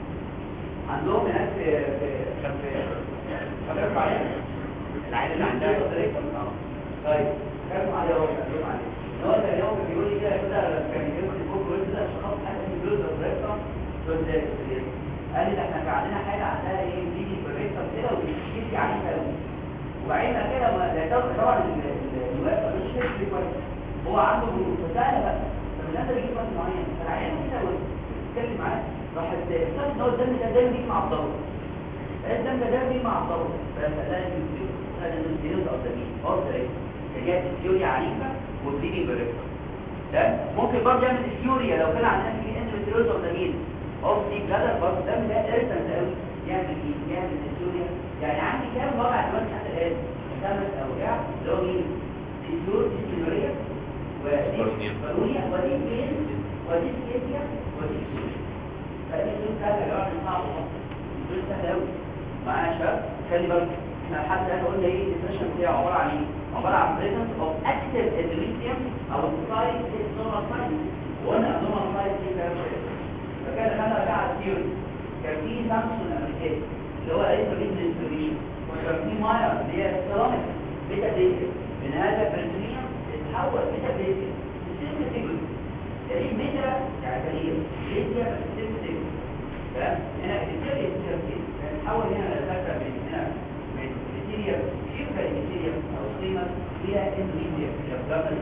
عندهم هناك في في كان في حضرتك معايا العيله اللي عندها ريكتوم طيب كانوا عليه هو كانوا عليه هو كان يوم بيقول لي كده كده كان يجيب لي كوكو كده شخص حاجه في جزء الريكتوم كنت قال لي ده احنا كان عندنا حاجه عندها ايه بيجي في الريكتوم كده وبيشتكي عليها قوي وعينها كده ما ده طبعا الوقت مش فكري كويس هو عنده بروز فسأل بقى طب الناس اللي يجيب وقت معين فعينه كده واتكلم معاه راح اكتشف ان هو الدم ده دايما بيجي مع الضغط الدم ده دايما بيجي مع الضغط فلا يمكن هذا الانسولين او الدمين او الدريك جات سكيوريا عنيفه وبليدنج بريكتر ده ممكن برضه يعمل سكيوريا لو كان عندنا في اندوميتريوز او دمين او في جدر برضه الدم ده ارسل قوي يعمل ايه يعمل سكيوريا يعني عندي كام وضع دلوقتي حتى الان خمس اوجاع اللي هو مين الدور السكيوريا ودي بارونيا ودي بين ودي سكيوريا ودي سكيوريا فدي دول سهله يا جماعه صعبه دول سهله قوي معايا يا شباب خلي بالك احنا لحد الان قلنا ايه الديفينيشن بتاعه عباره عن ايه عباره عن بريزنس اوف اكتيف اندوميتريوم او سايت نورمال سايت وقلنا نورمال سايت دي كام فكان خدنا بقى على الثيوري كان في سامسون امريكاني اللي هو اسمه ريزن انفورميشن وكان في ماير اللي هي سيراميك بيتا بيتر من هذا بريتونيوم اتحول بيتا بيتر سيستم سيجل يعني ميتا يعني كليه ليتيا سيستم سيجل تمام هنا الكتيريا سيستم تحول هنا لفكره من هنا من كتيريا شبه كتيريا او قيمه الى اندوميتريا الى بلازما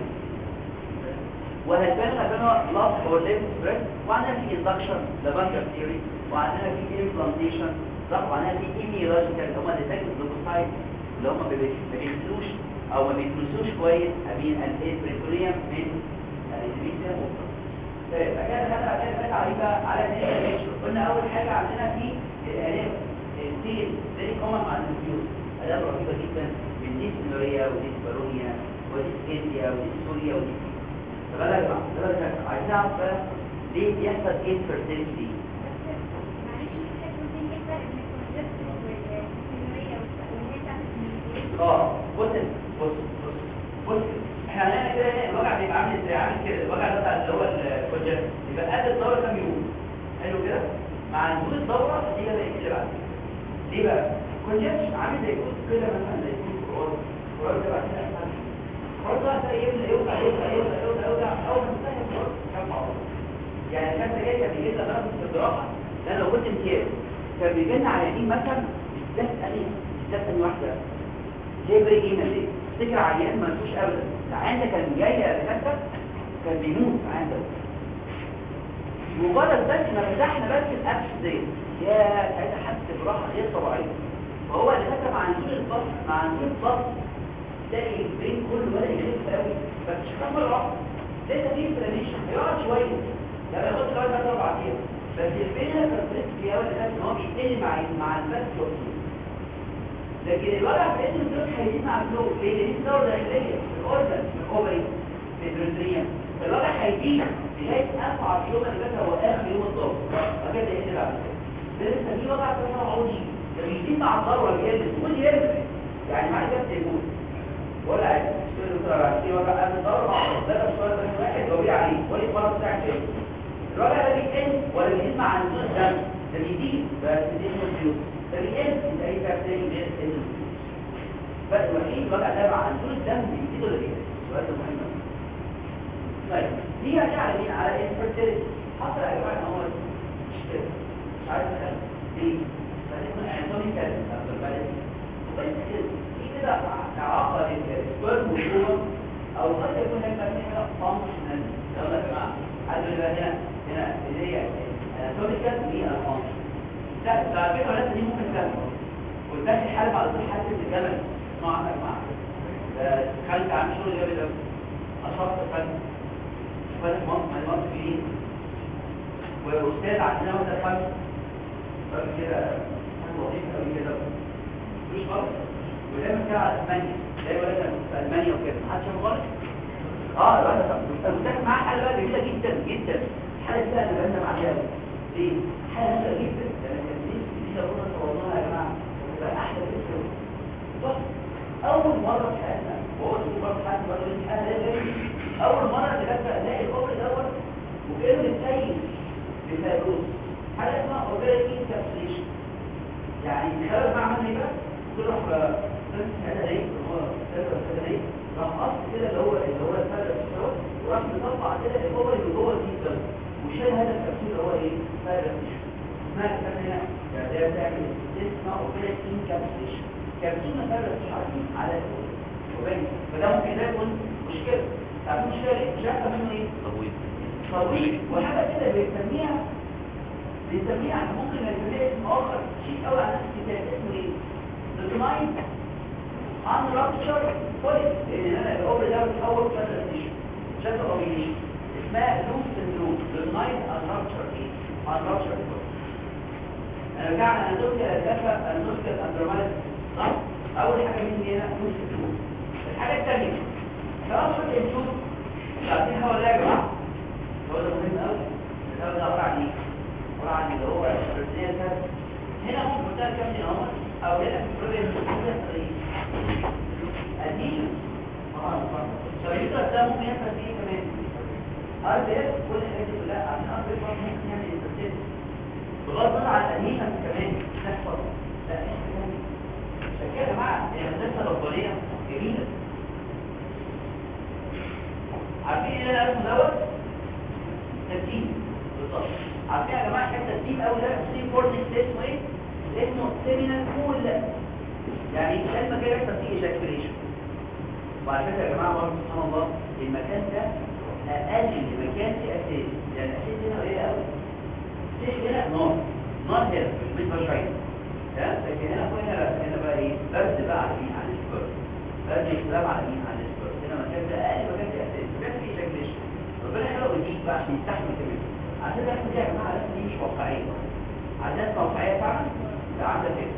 وهتبان عندنا لاف اور ليف بريس وعندنا في اندكشن لبانكر ثيوري وعندنا في امبلانتيشن صح وعندنا في ايميولوجيكال اللي هم ديتكتيف لوكوسايت اللي هم ما بيكتلوش او ما بيكنسوش كويس امين البريتوريوم من الانفيزيا طيب اجل هذا اجل فات عليك على النيش قلنا اول حاجه عندنا في الالام التيل فيري كومن مع النيوز الام رهيبه جدا من دي سينوريا ودي سبارونيا ودي سكيزيا ودي سوريا ودي طب انا يا جماعه دلوقتي عايزين نعرف بقى ليه بيحصل ايه فيرتيلتي اه بص بص بص بص احنا هنعمل كده هنا الوجع بيبقى عامل ازاي عامل كده الوجع ده بتاع اللي هو الكونجكت يبقى قد الدوره كام يوم حلو كده مع نزول الدوره دي بقى ايه اللي بعد ليه بقى الكونجكت عامل زي كود كده مثلا زي كود قرار قرار ده بعد كده قرار ده هتلاقي يبدا يوجع يوجع يوجع يوجع يوجع اول ما تنتهي القرار كام عضله يعني كان جاي كان بيجي لنا درجه في الجراحه لان لو كنت امتياز كان بيجي لنا عيانين مثلا بالذات ثانيه بالذات ثانيه واحده زي بريك ايه ليه تفتكر عيان ما نسوش ابدا العيان ده كان جاي لنفسك كان بيموت العيان ده مجرد بس ما فتحنا بس الابس دي يا ساعتها حاسس براحه غير طبيعيه فهو اللي فاكر مع نزول الضغط مع نزول الضغط تلاقي البرين كله بدا يخف قوي بس مش هتاخد مره لسه في انفلاميشن هيقعد شويه ده بياخد لغايه ثلاث اربع ايام بس البين اللي كان في اول ان هو بيقل مع مع البث لكن الوضع في اسم الدروس هيزيد مع الفلو ليه؟ لان دي دورة داخلية في الأورجن في الأوبري في البريتريا الوضع هيزيد لغاية أصعب يوم اللي فات هو آخر يوم الدورة فكده إيه بعد كده ده لسه في وضع تصنع عودي ده بيزيد مع الضرورة الجامد كل يرمي يعني معنى كده بتقول ولا عايز تقول له ترى في وضع قبل الضرورة ده مش وضع بس واحد جوي عليه ولا الفرق بتاعك ايه الوضع ده بيقل ولا بيزيد مع نزول الدم ده بيزيد بس دي مش فبيقل انت اي فعل تاني غير انه بس الوحيد الوضع ده مع نزول الدم بيزيد ولا بيقل السؤال ده مهم طيب دي هرجع على مين على الانفرتيلتي حصل يا جماعه ان هو مش كده مش عارف انا ليه فاسمه اناتوميكال ابنورماليتي وبس كده دي كده اعاقه للسبرم والجوه او قد يكون اناتوميكال والاناتوميكال لا ده على فكره الناس دي ممكن تعمل والباقي الحالة على طول حاسس الجبل نوع انواع خلت عن شغل جبل ده اشخاص فن فن مصر معلومات كبيرين واستاذ عندنا مثلا خمس راجل كده عنده وظيفه قوي كده مش غلط ودايما كده على المانيا دايما لازم في المانيا وكده محدش شاف غلط اه الواحد المستاذ معاه حاله بقى جميله جدا جدا حاله كده انا بندم عليها ليه؟ حاله نادره جدا يعني كان نفسي دي لو كنا صورناها يا جماعه تبقى احلى بكتير صح اول مره في حياتنا وهو دي مره في حياتنا برضه دي حاله لازم اول مره تبقى الاقي القبر دوت وكانه متسيب للفيروس حاجه اسمها اورجانيك انكابسوليشن يعني خلال ما عملنا ايه بقى تروح نفس هذا ايه هو هذا ايه راح قص كده اللي هو اللي هو الفرق دوت وراح مطلع كده القبر اللي جوه الجسم وشال هذا الكبسول اللي هو ايه فرق اسمها كمان هنا يعني ده بتعمل اسمها اورجانيك انكابسوليشن كبسول فرق مش عارفين على القبر وبين فده ممكن ده يكون مشكله تعرفوا مشكله ايه مش عارفه منه ايه تطويل طويل وحاجه كده بنسميها بنسميها ممكن نسميها اسم اخر شيء قوي على نفس الكتاب اسمه ايه ديزاين ان رابتشر بوليس لان انا الاوبر ده بتحول كذا تيشو شكل اوبيليشن اسمها لوس سندروم ديزاين ان رابتشر ايه ان رابتشر انا رجعنا اندوسكا الكفه اندوسكا الاندرومايز صح اول حاجه مين هنا لوس سندروم الحاجه الثانيه خلاص شفت الجوز عارفين هو ده يا جماعه هو ده مهم قوي ده ده عباره عن ايه عباره عن اللي هو الرزيه الكاس هنا ممكن قلت لك كام اهو او هنا في البروجرام اديشن طبعا فاليوتر ده ممكن يحصل فيه كمان ار بي اس كل الحاجات دي كلها عشان ار بي اس ممكن يعمل انترسيت بغض النظر عن الاديشن كمان تحصل لا مش كمان عشان كده يا جماعه الهندسه الربانيه جميله عارفين ايه اللي انا اسمه دوت ترتيب بالظبط عارفين يا جماعه حته ترتيب قوي ده سي كورنكس اسمه ايه اسمه سيمينال كول يعني لما كده يحصل فيه ايجاكيوليشن وعلى فكره يا جماعه برضه سبحان الله المكان ده اقل مكان في اساس يعني الاساس هنا قليل قوي الاساس هنا نار نار هنا مش بشعين تمام لكن هنا فوق هنا هنا بقى ايه برد بقى على مين على السكر برد يسلم على مين على السكر هنا مكان ده اقل مكان في اساس مكان فيه ايجاكيوليشن ربنا خلقه يديك بقى عشان يستحمل كمان عشان الرسمه دي يا جماعه الرسمه دي مش واقعيه عندها واقعيه فعلا ده عندها كده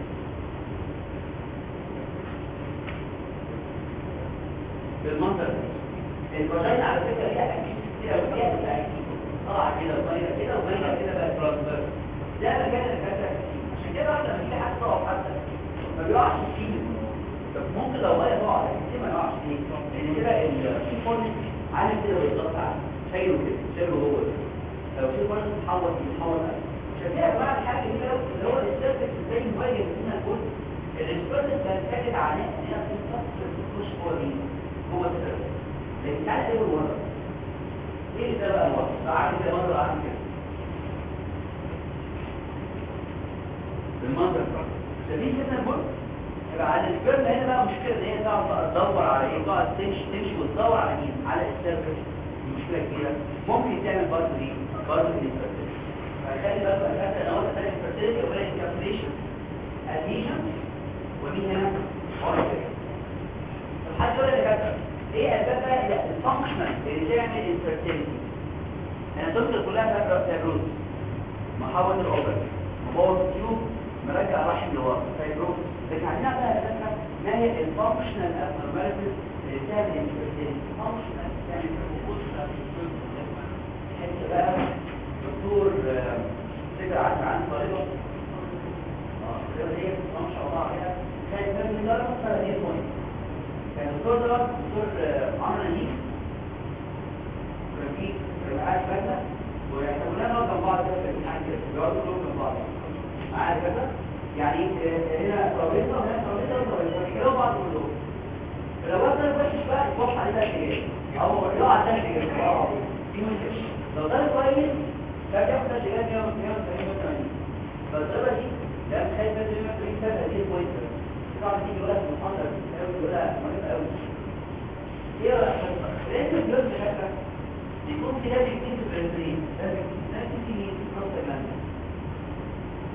بالمنظر ده الفاجينا على فكره ليها اكيد كتير قوي فيها اكيد طلع كده وباينه كده وباينه كده بقى ترانسفير ده مكان الكاتره عشان كده واحد لما يجي حد يقف حتى ما بيقعش فيه طب ممكن لو ميه تقع لكن ما يقعش فيه لان كده الفي فورنس عامل كده بالظبط عامل شايله كده شايله هو لو في فورنس اتحول يتحول عشان كده يا جماعه الحاجه دي اللي هو السيرفكس ازاي مواجه هنا الجزء الاسبرتس بتعتمد على ان هي بتتكسر تخش جوه مين جوه السيرفكس لكن تعالى ايه الورق ايه ده بقى الورق تعالى كده مره عامل كده بالمنظر ده شايفين كده الجزء يبقى على السبرم هنا بقى مشكله ان هي تقعد بقى تدور على ايه تقعد تمشي تمشي وتدور على مين على السيرفكس دي مشكله كبيره ممكن تعمل برضه ايه برضه الانفيرتيليتي فخلي بالك بقى حتى لو انت خدت الانفيرتيليتي ولا انكابسوليشن اديشن ودي هنا اورجن طب حد يقول لي كده ايه اسباب بقى الفانكشنال اللي تعمل انفيرتيليتي انا دكتور كلها فاكره فايبروز محاول الاوبر مبوظ التيوب مرجع رحم لورا فايبروز لكن عندنا بقى اساسا ما هي الفانكشنال ابنورماليتيز اللي تعمل انفيرتيليتي فانكشنال يعني حته بقى دكتور فكره عن عن طريقه اه هي ما شاء الله عليها كانت من درجه 30 بوينت كان الدكتور ده دكتور عمرو نجيب كان في جماعات فاتة ويحتاجوا لنا جنب بعض كده في الحاجة كده بيقعدوا كلهم جنب بعض معايا كده يعني هنا ترابيزه وهنا ترابيزه وترابيزه بيكلموا بعض كلهم لو وزن الوحش بقى يتوحى عليه ثلاث ايام او يقع على ثلاث ايام دي مشكله لو ده كويس ده بياخد ثلاث ايام 180 180 فالضربه دي ده خايف من 180 سنه دي كويس طبعا دي يقول لك محاضره يقول لك مهم قوي ايه رايك لازم الجلد شكله يكون في لازم يكون في البرنسين لازم لازم في خاصه كمان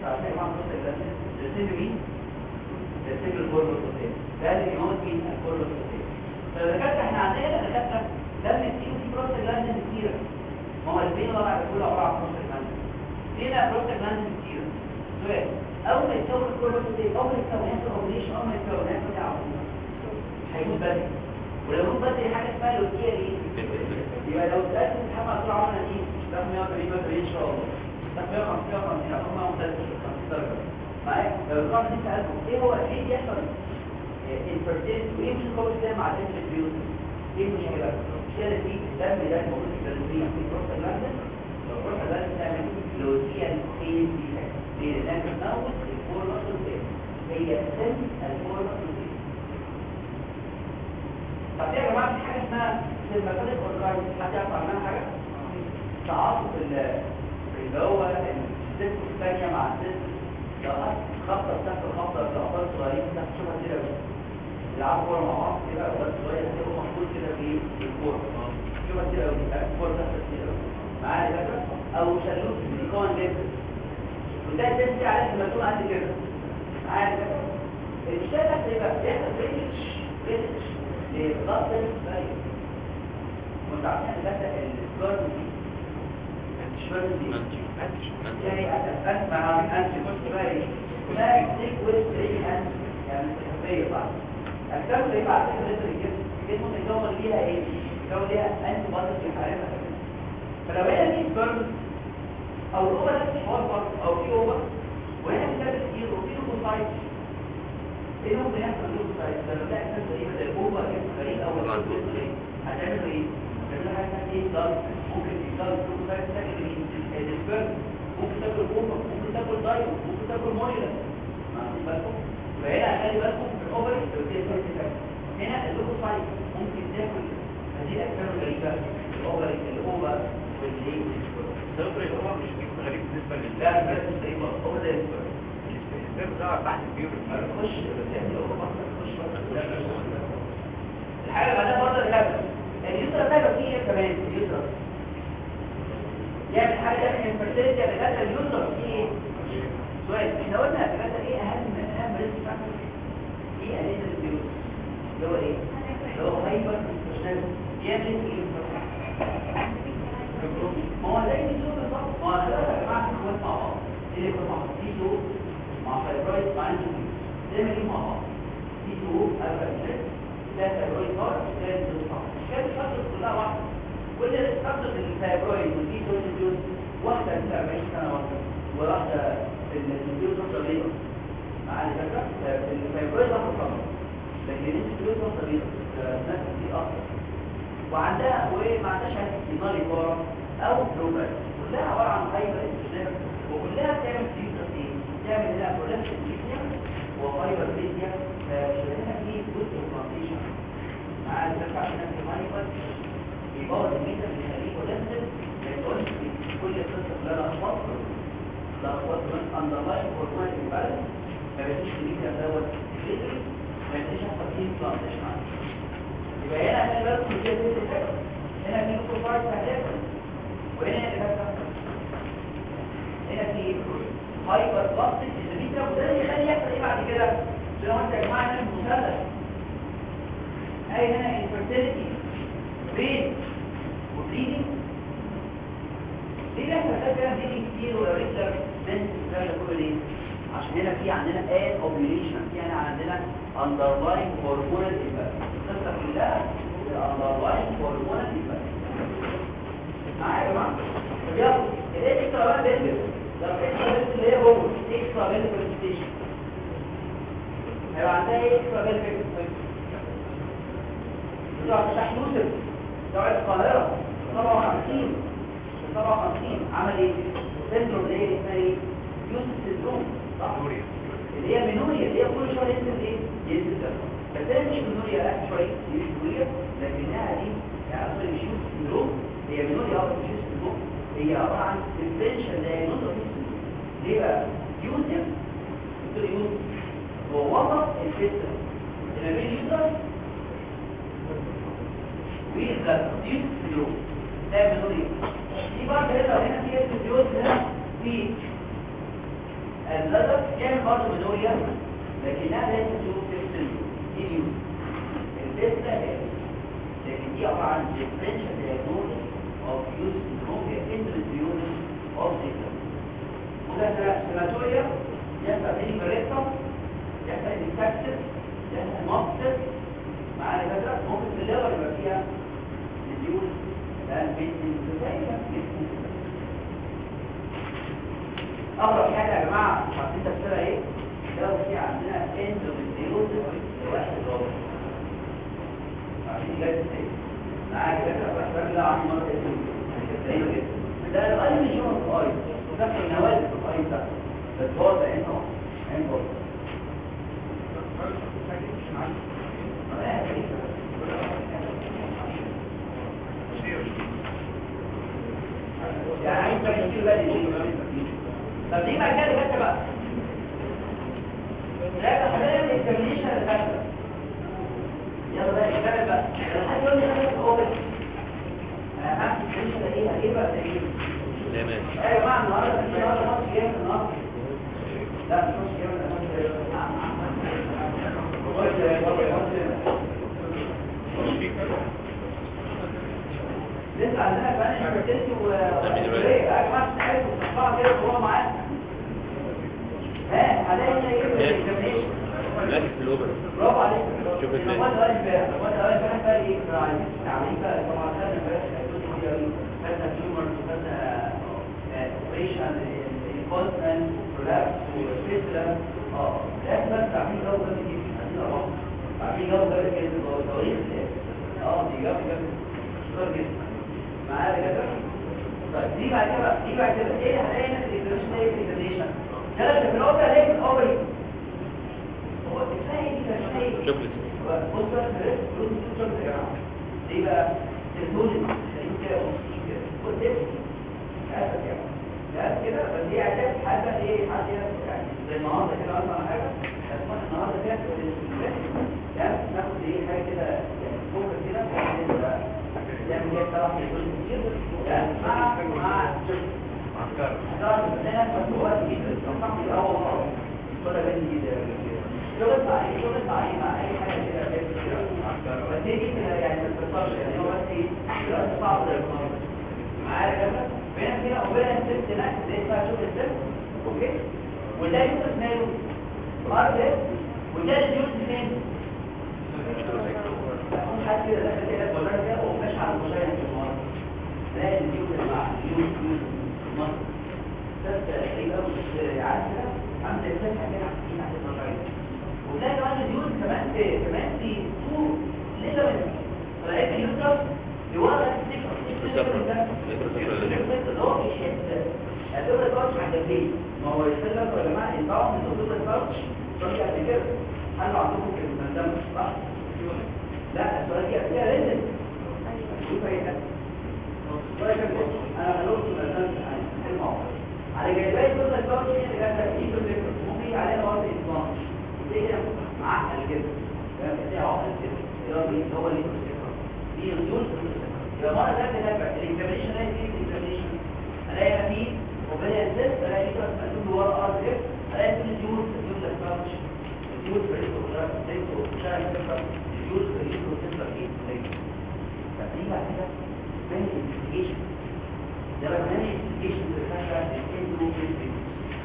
عشان يا جماعه بروستاجلاندين ريسيبي مين ريسيبي الكوربوسوتين ده اللي بيموت مين الكوربوسوتين فالدكاتره احنا عندنا دكاتره لما تيجي في بروستاجلاندين كتيره ما هو البين وضع بيقول عباره عن بروستاجلاندين لينا بروستاجلاندين كتيره سؤال اول ما يتكون الكوربوسوتين اول ما يتكون يحصل اوبريشن اول ما يتكون يحصل يعرف هيموت بدري ولو يموت بدري حاجه اسمها لوكيه دي يبقى لو سالت محمد طول عمرنا دي رقم 180 بدري ان شاء الله رقم 150 150 رقم 150 درجه معايا لو الرقم دي سالته ايه هو ايه اللي يحصل البرسنت وايه مش الكوبس ده مع الدم البيوت ايه المشكله المشكله دي الدم ده المفروض يبقى لوكيه في بروستاجلاندين لو بروستاجلاندين تعمل لوكيه كيس دي لان بتموت الفور نص هي سن الفور نص طب يا جماعه في حاجه اسمها سيرماتوليك اورجايز حد يعرف عنها حاجه تعاطف اللي هو السيست الثانيه مع السيست خبطه تحت الخبطه بالاطفال الصغيرين تحت شوفها كده يلعبوا كوره مع بعض كده اولاد صغير كده محطوط كده في الكوره شوفها كده الكوره تحت كده معايا كده او شلوت سيليكون ليفل وده تنسي عليه سيرماتول قد كده معايا كده المشكله تحت ايه بقى بيحصل بريتش بريتش لضغط البريد وانت عارفين ان ده السكارد دي الشوارد دي يعني اسمع عن انت كنت بقى ايه لا تيك ويست ايه انت يعني استخبيه بعض الكلام اللي بعد كده لسه الجسم الجسم يكون ليها ايه يكون ليها انت بادر في حالتها فلو هي دي سكارد او الاوبر نفس الحوار او في اوبر وهنا بتعمل كتير وفي لوكوسايت ايه ممكن يحصل لوكوسايت لما تلاقي ناس غريبه زي الاوبر كده غريب او هتعمل ايه؟ هتعمل حاجه اسمها ايه ضغط ممكن يضغط لوكوسايت تاكل السبرم ممكن تاكل اوبر ممكن تاكل دايو ممكن تاكل مويلا ما عنديش بالكم فهنا خلي بالكم في الاوبر هنا اللوكوسايت ممكن تاكل هذه الاجسام الغريبه الاوبر الاوبر واللي دكتور هو مش بيكون غريب بالنسبه لل لا بس غريبه هو ده السبرم السبب ظهر بعد البيوت خش بتعمل اوبر خش الحاجه اللي بعدها برضه الهبل اليوتر ده يبقى فيه ايه كمان اليوتر يعمل حاجه من الفرتيلتي بجد اليوتر فيه ايه سؤال احنا قلنا بجد ايه اهم اهم ريسك فاكتور ايه انيزل البيوت اللي هو ايه اللي هو هايبر بيعمل ايه ما هو زي الزوج بالظبط ما هو خلاص يا جماعه اخوات مع بعض اللي يكون مع في زوج مع فايبرايد مع انزوج زي ما دي مع بعض في زوج اربع ده فايبرايد بار ده زوج بار كانت الفتره كلها واحده كل فتره الفايبرايد ودي زوج زوج واحده من 40 سنه واحده وواحده الزوج فتره ليه مع الفكره الفايبرايد واحده فقط لكن الزوج فتره ليه نفس دي اكتر وعندها وما عندهاش احتمال كوره او بلوبر كلها عباره عن فايبر انتشار وكلها بتعمل فيزا ايه بتعمل لها برودكشن فيزيا وفايبر فيزيا فهنا في جزء بلانتيشن مع الفكره عشان الفايبر بيبوظ الميتا اللي يخليه كولكتيف ما يقولش كل قصه لا لخبط لخبط من اندرلاين هرمون امبالانس ما بيجيش الميتا دوت فيزيكال ما يجيش يحصل فيه بلانتيشن يبقى هنا خلي بالكم دي الفكره هنا في كوفايت هتاكل وهنا هنا في هايبر بلاستيك الفيترا وده اللي يخلي يحصل ايه بعد كده لو انت يا جماعه هنا مثلث اي هنا انفيرتيليتي بين وبليدنج ليه بيحصل كده بليدنج كتير وريجلر بنت ده كله ليه عشان هنا في عندنا اد اوبيليشن في هنا عندنا اندرلاين هرمونال امبالانس القصه كلها الاندرلاين هرمونال امبالانس معايا يا جماعه يلا الاكسترا بقى بيلبس لو الاكسترا بيلبس اللي هي هو اكسترا بيلبس برزنتيشن هيبقى عندها ايه اكسترا بيلبس بتوع فتح يوسف بتوع القاهره 57 57 عمل ايه سندروم ايه اسمها ايه يوسف سندروم صح اللي هي منوريا اللي هي كل شويه ينزل ايه ينزل دم بس هي مش منوريا لا شويه مش منوريا لكنها دي يعني اصلا مش يوسف سندروم هي منوريا اه مش يوسف سندروم هي عباره عن انفنشن ده نقطه في ليه بقى يوسف دكتور يوسف هو وسط الفيستر ما بين اليوتر والغد يوسف سندروم ده منوريا دي بقى كده هنا في الفيوز هنا في البلدر يعمل برضه منوريا لكنها ليست تيوب تكسل دي تيوب التسلا هي لكن دي عباره عن differential diagnosis of use syndrome هي intravenous of syndrome وده سيماتوريا يحصل ميني بريتم يحصل انفكتد يحصل مقصد معانا كده ممكن في الليفر يبقى فيها الديول ده البيت اغرب حاجه يا جماعه عارفين تفسيرها ايه لو في عندنا اندوميتريوزس واحد رابع عارفين جاي ازاي معايا كده بحتاج لا عندي مرض اسمه ده الغالب مش هو الاي وده النوال في الاي ده بس هو ده انه انه يعني عايز تشيل بالي طب دي بقى كده كده بقى لا حاليا الكمليشن اللي فاتت يلا بقى نكمل بقى لو حد يقول لي انا هو بس ها مش ده ايه هجيب بقى ايه تمام ايوه يا جماعه النهارده في النهارده ماتش جامد النهارده لا مش ماتش جامد لسه عندنا كمان انفيرتيلتي و ايه يا جماعه تعالوا نطلع كده وهو معانا ها هنلاقي ايه الكمبيوتر ماشي في الاوبرا برافو عليك شوف ازاي. هو ده الفرق هو ده الفرق بقى ايه عايزين تعملين بقى طبعا ده الفرق هيكون كتير قوي خدنا تيومر وخدنا اوبريشن انفولتمنت كولابس وسبيسلا اه لازم بس عاملين جو جامد جدا عايزين اربعه عاملين جو جامد جدا جوه التواريخ اه دي جامد جامد شكرا جدا معايا كده طيب دي بعد كده بقى دي بعد كده ايه هنلاقي هنا الانفليشن ايه الانفليشن ده اللي في الاوبرا ليه في الاوبرا هو كفايه دي كفايه شوف لي بص بقى الريس فلوس فلوس يا جماعه دي بقى الدول خليهم كده ومشي كده قدام اسف يعني لا كده بس هي عشان حاجه ايه حاجه يعني زي النهارده كده اصلا حاجه هتكون النهارده فيها يعني ناخد ايه حاجه كده يعني فوكس كده وبعدين بقى نعمل كده صراحه يقول كتير يعني مع مع عسكر هتعرف ان انا مسؤول جدا صح كده هو خلاص ولا بني جدا شغل ضعيف شغل ضعيف مع اي حاجه كده كده بس هي دي كده يعني ما تتصلش يعني هو بس ايه دلوقتي صعب زي النهارده معايا كده بينا كده وبين الست هناك زي بقى شوف الست اوكي وده يوسف ماله ارض وده الجيوز فين مش حد كده داخل كده ولا كده وماشي على المشاهد في المره لا الجيوز اللي مع الجيوز جيوز مصر بس تقريبا مش عارف كده عامل الفتحه كده عاملين على المشاهد وتلاقي كمان الديون كمان في كمان في تو ليجامنت فلاقي اليوترس بيورا السيكر اللي هو بيشد هتبقى تاتش على الجنبين ما هو يشد لك يا جماعه ينفعوا من وجود التاتش السؤال قبل كده هل عندكم في المندم صح؟ لا السؤال دي فيها ريزن شوف ايه ده السؤال كان بص انا غلطت المندم على على جايبات كل التاتش اللي كانت في ممكن يجي عليها وقت اطلاق زي كده معقل كده فاهم ازاي عقل كده اللي هو مين هو اللي دي رجول يبقى مره ده تتابع الاكزامينشن الاقي فيه الاكزامينشن الاقي فيه وبدا الزيت الاقي كده مسؤول ورا ار اف الاقي فيه الجول الجول الكارتش الجول فريق وشارك فريق وشارك كده الجول فريق وكده ايه فدي بعد كده من الانفستيجيشن ده بقى من الانفستيجيشن اللي كان الاندوميتريوز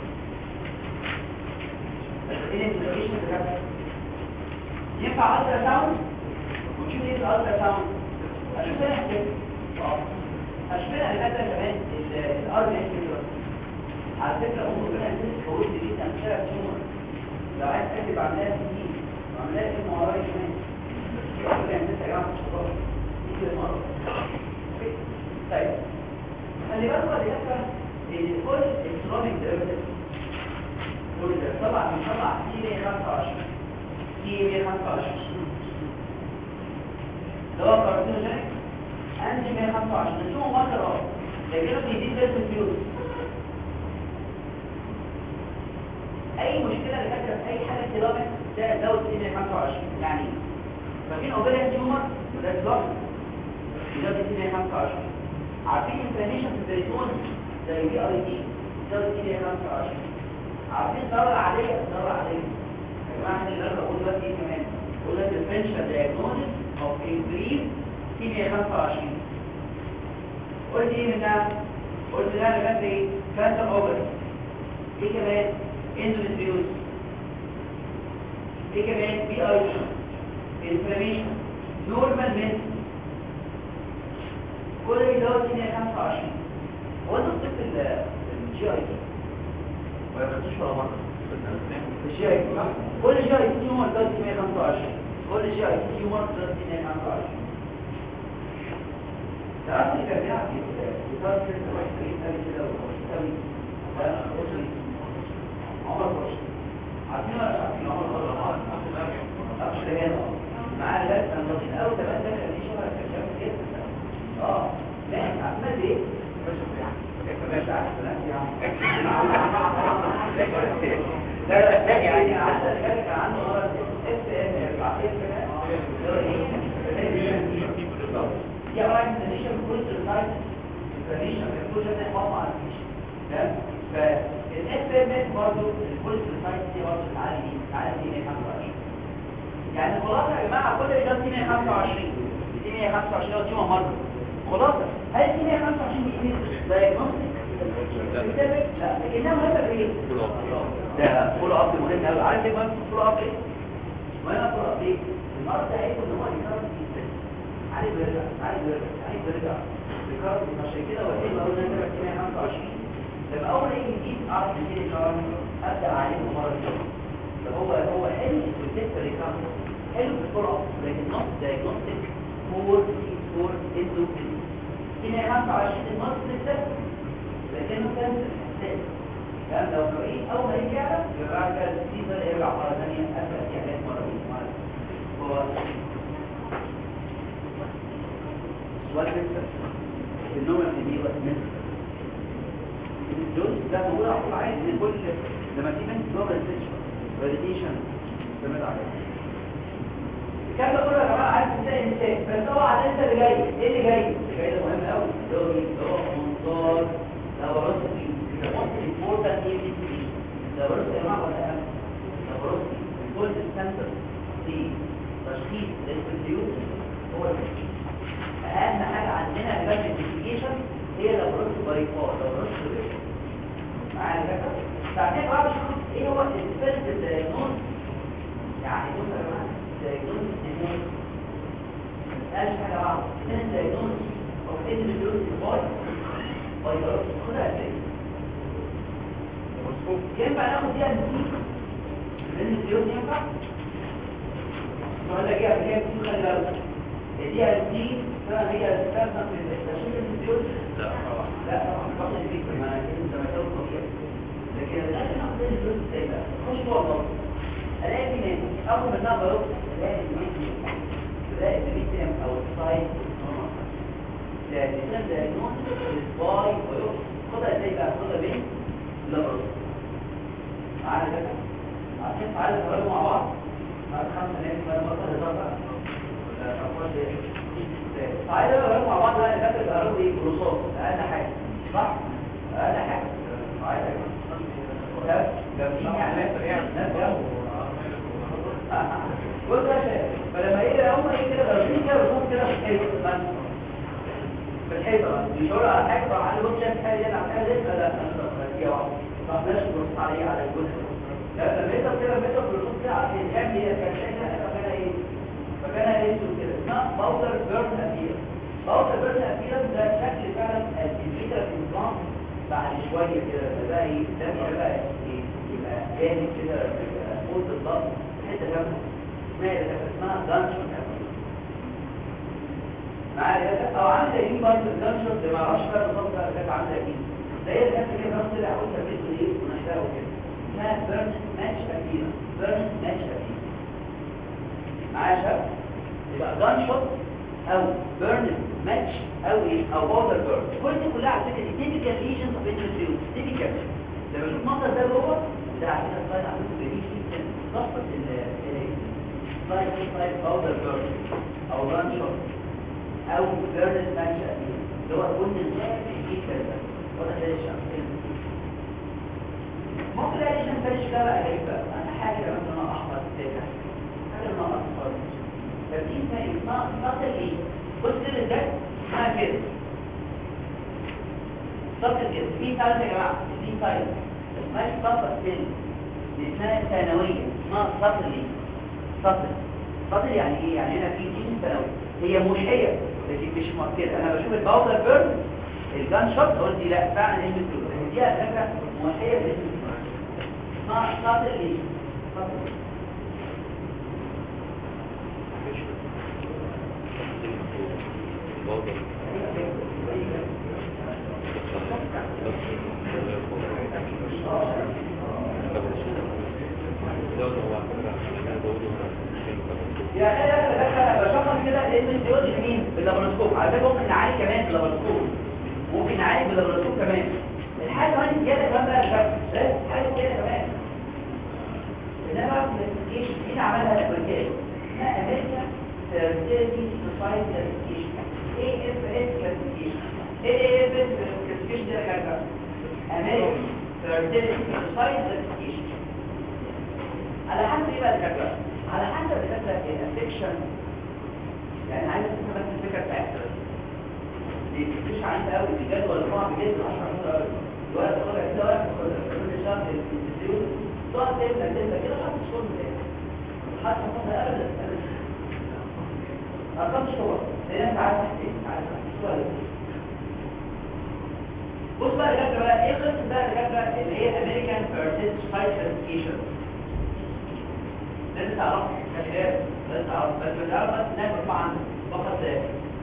الانفستيجيشن ده ينفع الترا ساوند وتشوف ايه الالترا ساوند اشوف انا كده اه اشوف انا مثلا كمان الار بي اس على فكره ام ربنا يديك فوز جدا شارع تيومر لو عايز تكتب عمليه دي عمليه ام ار اي كمان ربنا يديك يا جماعه مش خلاص دي المره طيب خلي بالك بعد كده ان كل الكترونيك ديريفيتيف كل ده طبعا بنطلع سي 125 سي 125 اللي هو كارسينوجينيك انتي 125 نشوفه ماركر اه لكنه بيزيد سيلف فيوز اي مشكله اللي فاكره في اي حاجه سيراميك ده زود سي 125 يعني فاكرين اوبيليان تيومر وده سيراميك يزود سي 125 عارفين انفلاميشن في البريتون زي بي ار دي زود سي 125 عارفين الضرر العاديه الضرر العاديه يا جماعه احنا اللي بقول دلوقتي ايه كمان بقول لك differential diagnosis of increase سي 125 قلت ايه من ده قلت ده انا جت ايه كانسر اوفري ايه كمان اندوميتريوز ايه كمان بي اي انفلاميشن نورمال مينت كل ده دوت 125 هو انت بتكتب الجي اي تي ولا خدتوش ولا مره الجي اي تي كل جي اي تي يوم دوت 125 كل جي اي تي يوم دوت 125 تعرف اللي كان بيلعب في بتاع كده واحد يسوي كده ويسوي عمر فرش عارفين ولا مش عارفين عمر فرش مش هنا معاه لبس نظيف قوي كمان ده كان ليه شبه كان شبه كده اه لا احمد ايه لا لا لا يعني عسل كان عنده مرض اس ام يا راجل الديشن كل السايت الديشن كل ده حط على الديشن تمام فالاس ام اس برضه كل السايت دي برضه تعالي دي تعالي دي 125 يعني خلاص يا جماعه كل ده 125 دي 125 لو تشوفها مره خلاصه هل دي 125 دي دايجنوستيك لا لكنها مهمه بايه ده فول اب مهم قوي عارف ايه مهم فول اب ايه مهم فول اب ايه المرض ده هيكون ان هو يكرر عايز يرجع عايز يرجع عايز يرجع بيكرر عشان كده وحيد اقول ان انا 125 لما اول يجي جديد اعرف ان دي كرر ابدا عليه مره ثانيه فهو هو حلو في التست ريكارد حلو في الفول اب لكن نوت دايجنوستيك فور فور انتو هنا 25 النص لسه لكنه كان حساس كان لو كويس اول ما يجي يعرف يبقى بعد كده السيزون يرجع مره ثانيه ابدا في حاجات مره ثانيه هو سؤال لسه النوم اللي دي وقت الدوز ده موجود على طول عادي ان كل لما في بنت جوه السيشن فاليديشن تمام عليه الكلام ده كله يا جماعه عايز تلاقي مثال بس طبعا انت اللي جاي ايه اللي جاي اللي جاي ده مهم قوي دوري دور منظار لاباروسكي ده موست امبورتنت ايه دي لاباروسكي يا جماعه ولا اهم لاباروسكي كل سنتر دي تشخيص الانفليوز هو التشخيص اهم حاجه عندنا في الانفستيجيشن هي لاباروسكي باي فار لاباروسكي باي فار معايا كده بعدين بقى بشوف ايه هو الديفينيتيف دايجنوز يعني بص يا جماعه دايجنوز ديفينيتيف مش حاجه بعض الديفينيتيف دايجنوز او individual باي باي لاباروسكي خدها ازاي ينفع ناخد دي انتي من الديوز ينفع ولا جايه هي بتقول خلي بالك دي انتي فانا هي تستخدم في التشخيص الديوز لا لا طبعا فضل فيك ما انت ما تقول طبيعي لكن لازم اخد الفلوس ازاي بقى خش جوه الضغط الاقي من اول ما بروح الاقي الميديم الاقي الميديم او السايد لا الانسان ده نوع السباي ويروح خدها ازاي بقى خدها بين لا بروح معانا كده عشان تعالى نتفرجوا مع بعض بعد خمسة ناس بقى مرة هزار بقى ولا أقوال إيه؟ تعالى نتفرجوا مع بعض بقى نفكر الأرض إيه بروسوس أقل حاجة صح؟ أقل حاجة تعالى ده ده مش يعني ناس بص يا شباب فلما يجي هم ايه كده ضاربين كده بصوت كده في الحيطه بس في الحيطه بس بيشاور على حاجه طبعا على بص شايف حاجه هنا حاجه لسه لا هي واحده ما بلاش نبص عليه على الجزء لا لما يضرب كده لما يضرب بالصوت كده عشان يعمل ايه كان شايفها فكان ايه فكان اسود كده اسمها باودر بيرن ابير باودر بيرن ابير ده شكل فعلا الفيتر انظام بعد شويه كده ده ايه ده بقى ايه يبقى جامد كده فوق الضغط حته جنبه اسمها اسمها دانشون معايا او عامل زي دي برضه الدانشون اللي ما اعرفش بقى بالظبط بقى كانت عامله ايه زي اللي كانت كده بس طلع قلت بيته ايه ونشرها وكده اسمها بيرن ماتش اكيرا بيرن ماتش اكيرا معايا يا شباب يبقى دانشون او بيرن ماتش او ايه او بودر بيرن كل دي كلها على فكره تيبيكال ليجنز اوف انترفيوز تيبيكال لما اشوف المنظر ده جوه ده على فكره سلايد عندكم جميل جدا ضغط ال سلايد سلايد باودر بيرن او دانشون او بيرن ماتش اللي هو كل الناس بيجي كده ولا ده الشخص ممكن الاقي ليشن فينش ده بقى غريب بقى انا حاجه كمان لونها احمر كده حاجه لونها اصفر ترتيب ثاني ناقص ايه بص كده ده اسمها كده سطر كده في ثالث يا جماعه في ثالث اسمها سطر سن دي اسمها ثانويه اسمها سطر ايه سطر سطر يعني ايه يعني هنا في جين ثانوي هي ملحيه لكن مش مؤثره انا بشوف الباودر بيرن الجان شوت قلت لا فعلا اسم الفلوس دي على فكره ملحيه باسم الفلوس اسمها سطر ايه سطر يا اخي بشخص كده اسم الديود مين باللابراسكوب على فكره ممكن نعالج كمان باللابراسكوب ممكن نعالج باللابراسكوب كمان الحاجه كمان زياده كمان بقى الشكل حاجه زياده كمان انما بقى الانفستيجيشن مين عملها الامريكان اسمها امريكا فيرتيليتي سوسايتي كلاسيفيكيشن اي اف اس كلاسيفيكيشن اي اف اس كلاسيفيكيشن ده كده امريكا فيرتيليتي سوسايتي كلاسيفيكيشن على حسب ايه بقى الكلام على حسب الفكره الافكشن يعني عايز تفهم بس الفكره بتاعتها دي مش عندي قوي دي جدول صعب جدا 10 مرات الورق طالع كده ورق كل شهر الانستيتيوت تقعد تبدا تبدا كده حتى تشوف حتى تفهم ابدا ارقام شهور لان انت عارف ايه عارف السؤال بص بقى الجدول بقى ايه قصه بقى الجدول اللي هي امريكان بيرسيست كلاسيفيكيشن لازم تعرف كشباب لازم تعرف بس مش عارف بس الناس تسمع عنه فقط ذلك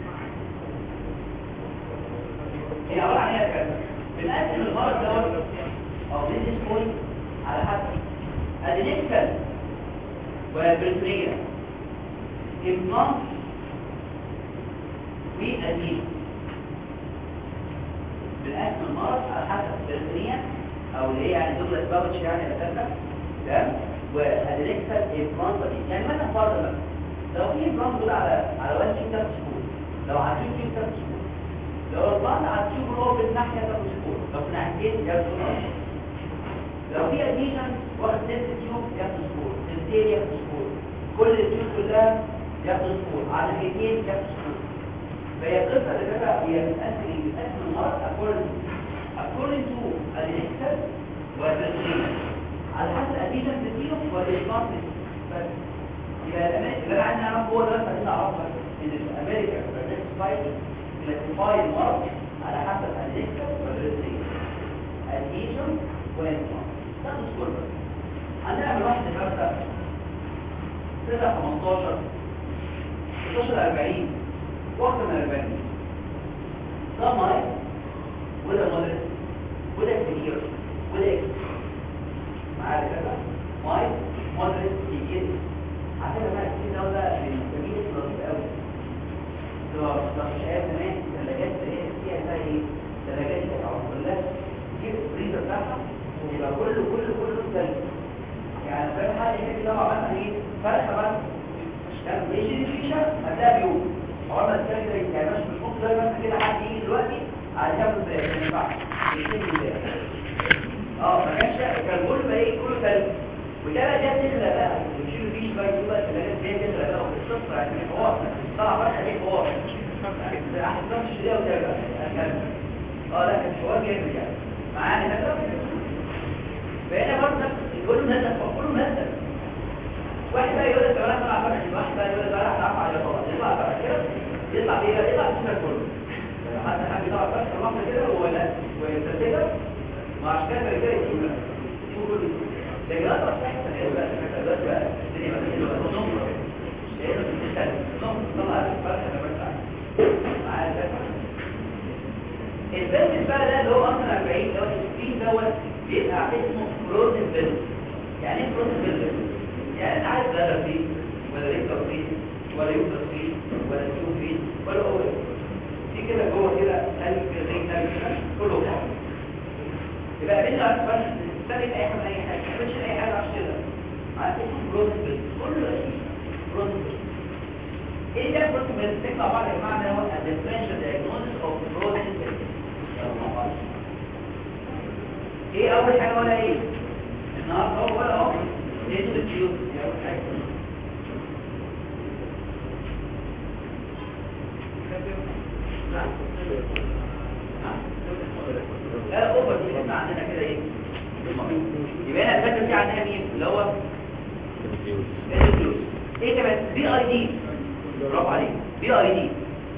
هي عبارة عن ايه كده بنقسم المرض دوت او ديزيز بوينت على حسب ادينكسل وبريتريا امبلانت وادين بنقسم المرض على حسب بريتريا او اللي هي يعني دوبلت باوتش يعني بتاعتها تمام وادريكسال امبلانت دي يعني مثلا فرض مثلا لو في امبلانت دول على على وجه تيوب ثلاث شهور لو على تيوب تيوب ثلاث شهور لو الامبلانت على التيوب اللي هو بالناحيه ثلاث شهور لو في ناحيتين ياخد شهور لو في اديشن واخد ست تيوب ياخد شهور سنتين ياخد شهور كل التيوب كلها ياخد شهور على ناحيتين ياخد شهور فهي القصه اللي كده هي بتقسم بتقسم المرض according according to adrexal وادريكسال على حسب الاديشن بتديهم والريسبونس بس يبقى الامريكا اللي انا عايز اعرف هو ده اللي اعرفها ان الامريكا كلاسيفاي كلاسيفاي المرض على حسب الاديشن والريسبونس اديشن والريسبونس ده السكور بس عندنا من واحد لخمسة 6 15 16 40 واحدة من 40 ده ماي وده مدرس وده كبير وده اكس معايا كده ماي مودريت كبير عشان ما كتير دولة من جميل لطيف قوي لو مش عارف زمان الثلاجات اللي هي فيها زي ايه الثلاجات اللي بتاعت كلها تجيب الفريزر بتاعها يبقى كله كله كله ثلج يعني فاهم حاجه كده لو عملنا ايه فرخه بس كان يجي الفيشه هتلاقيها بيوم اول ما الثلج ده يعني مش مش ممكن زي مثلا كده حد يجي دلوقتي على كام ازاي ما ينفعش يشيل اه ما كانش كان كله بقى ايه كله ثلج وده بقى ده تغلى بقى يشيلوا فيه شويه يبقى الثلاجات دي تغلى بقى وبالصفر يعني حوار طلع فرخه دي حوار احسن مش ده وده اه لا كان حوار جامد يعني معانا كده فهنا برضه نفس يقولوا نزل فكله نزل واحد بقى يقول لك انا طلع فرق واحد بقى يقول لك انا هتعرف على طبعا يطلع فرق كده يطلع بيه يطلع السنه كله حتى حد يطلع فرق لوحده كده وهو لا ويمسكها وعشان كده كده يجيب شوف كله لكن اصلا احسن ايه بقى دلوقتي بقى الدنيا بقى كده بقى نمره ايه ده بتستنى نمره طلع الفرق ده بس معايا كده البنت بقى ده اللي هو اصلا 40 اللي هو السكرين دوت بيبقى اسمه فروزن بيلد يعني ايه فروزن بيلد يعني انت عارف لا فيه ولا ريكتر فيه ولا يوتر فيه ولا سيو فيه ولا هو في كده جوه كده قلب كده زي قلب كده كله بتاع يبقى بين عارف بس تستخدم اي حاجه اي حاجه ما تعملش اي حاجه عشان كده عارف اسمه فروزن بيلد كله اسمه فروزن بيلد ايه ده فروزن بيلد تطلع بعض يا جماعه ده هو الديفرنشال دايجنوستس اوف فروزن بيلد ايه اول حاجه ولا ايه نعم هو ولا هو نزل الجيوب دي اول حاجه نعم. نعم. لا اوفر دي احنا عندنا كده ايه يبقى هنا الفكره دي عندنا مين اللي هو الفلوس ايه كمان بي اي دي برافو عليك بي اي دي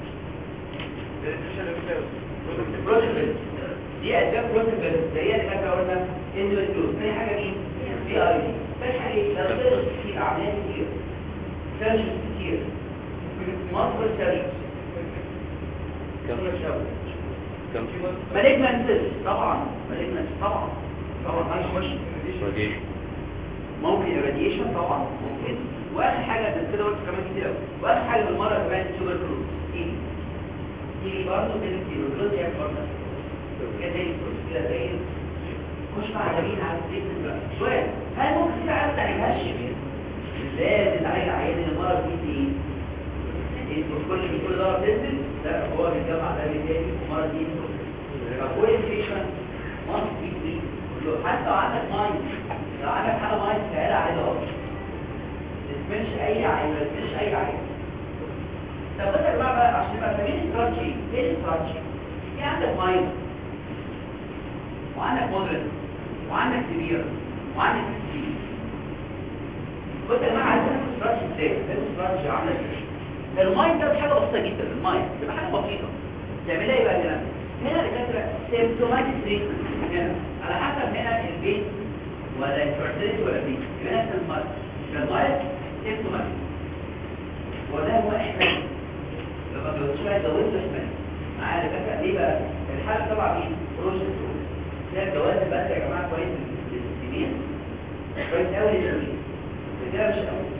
بروتوكول دي اسباب بروتوكول زي اللي كانت قلنا انزل الفلوس ثاني حاجه مين بي اي دي ثالث حاجه ايه لو طلعت كتير عمليات كتير سيرجن كتير مالتيبل سيرجن كم كم مالجنانس طبعا مالجنانس طبعا طبعا مش راديشن ممكن الراديشن طبعا ممكن واخر حاجه ده كده قلت كمان كتير قوي واخر حاجه بالمره كمان سوبر كروز ايه دي برضه الكتيروز يعني برضه كده زي الفلوس كده زي مش معلمين على التكنيك بقى سؤال هل ممكن تعرف تعيش لازم تعيش عيان المرض دي ايه انتوا كل كل دور تنزل ده هو بيتجمع ده بالتالي ومرض دي فكل انفيشن مصر دي دي حتى لو عندك مايند لو عندك حاله مايند تعالى عليها اهو تسمعش اي عين ما تسمعش اي عين طب بس يا جماعه بقى عشان نبقى فاهمين الاستراتيجي ايه الاستراتيجي في عندك مايند وعندك مودرن وعندك كبير وعندك كتير كنت يا جماعه عايزين نعمل استراتيجي ازاي الاستراتيجي عامله ازاي المايند ده حاجه بسيطه جدا المايند تبقى حاجه بسيطه تعملها ايه بقى هنا هنا دكاتره سيمبتوماتيك تريتمنت هنا على حسب هنا البيت ولا الفرتيليتي ولا البيت يبقى نفس المايند المايند سيمبتوماتيك وده هو احمال لما جوزت شويه جوزت احمال معايا دكاتره ليه بقى الحاله طبعا مين بروجكت ده الجواز بس يا جماعه كويس للسنين كويس قوي للسنين الرجاله مش قوي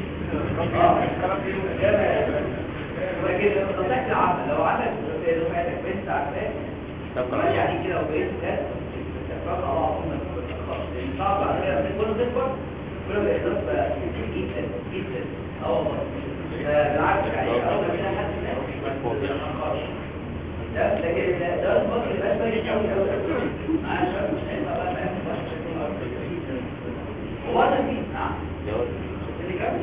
لكن نصيحتي العامة لو عندك في دفعتك بنت عارفاه طب يعني كده وبقيت ده تفرق على عظمة لأن صعب على كده من كل تكبر كل ما إضافة جدا جدا اه والله بالعكس يعني أول ما كده حد الناس ده لكن ده ده المصري بس باين قوي قوي عشان مش هينفع بقى ما ينفعش هو ده فيه نعم اللي كان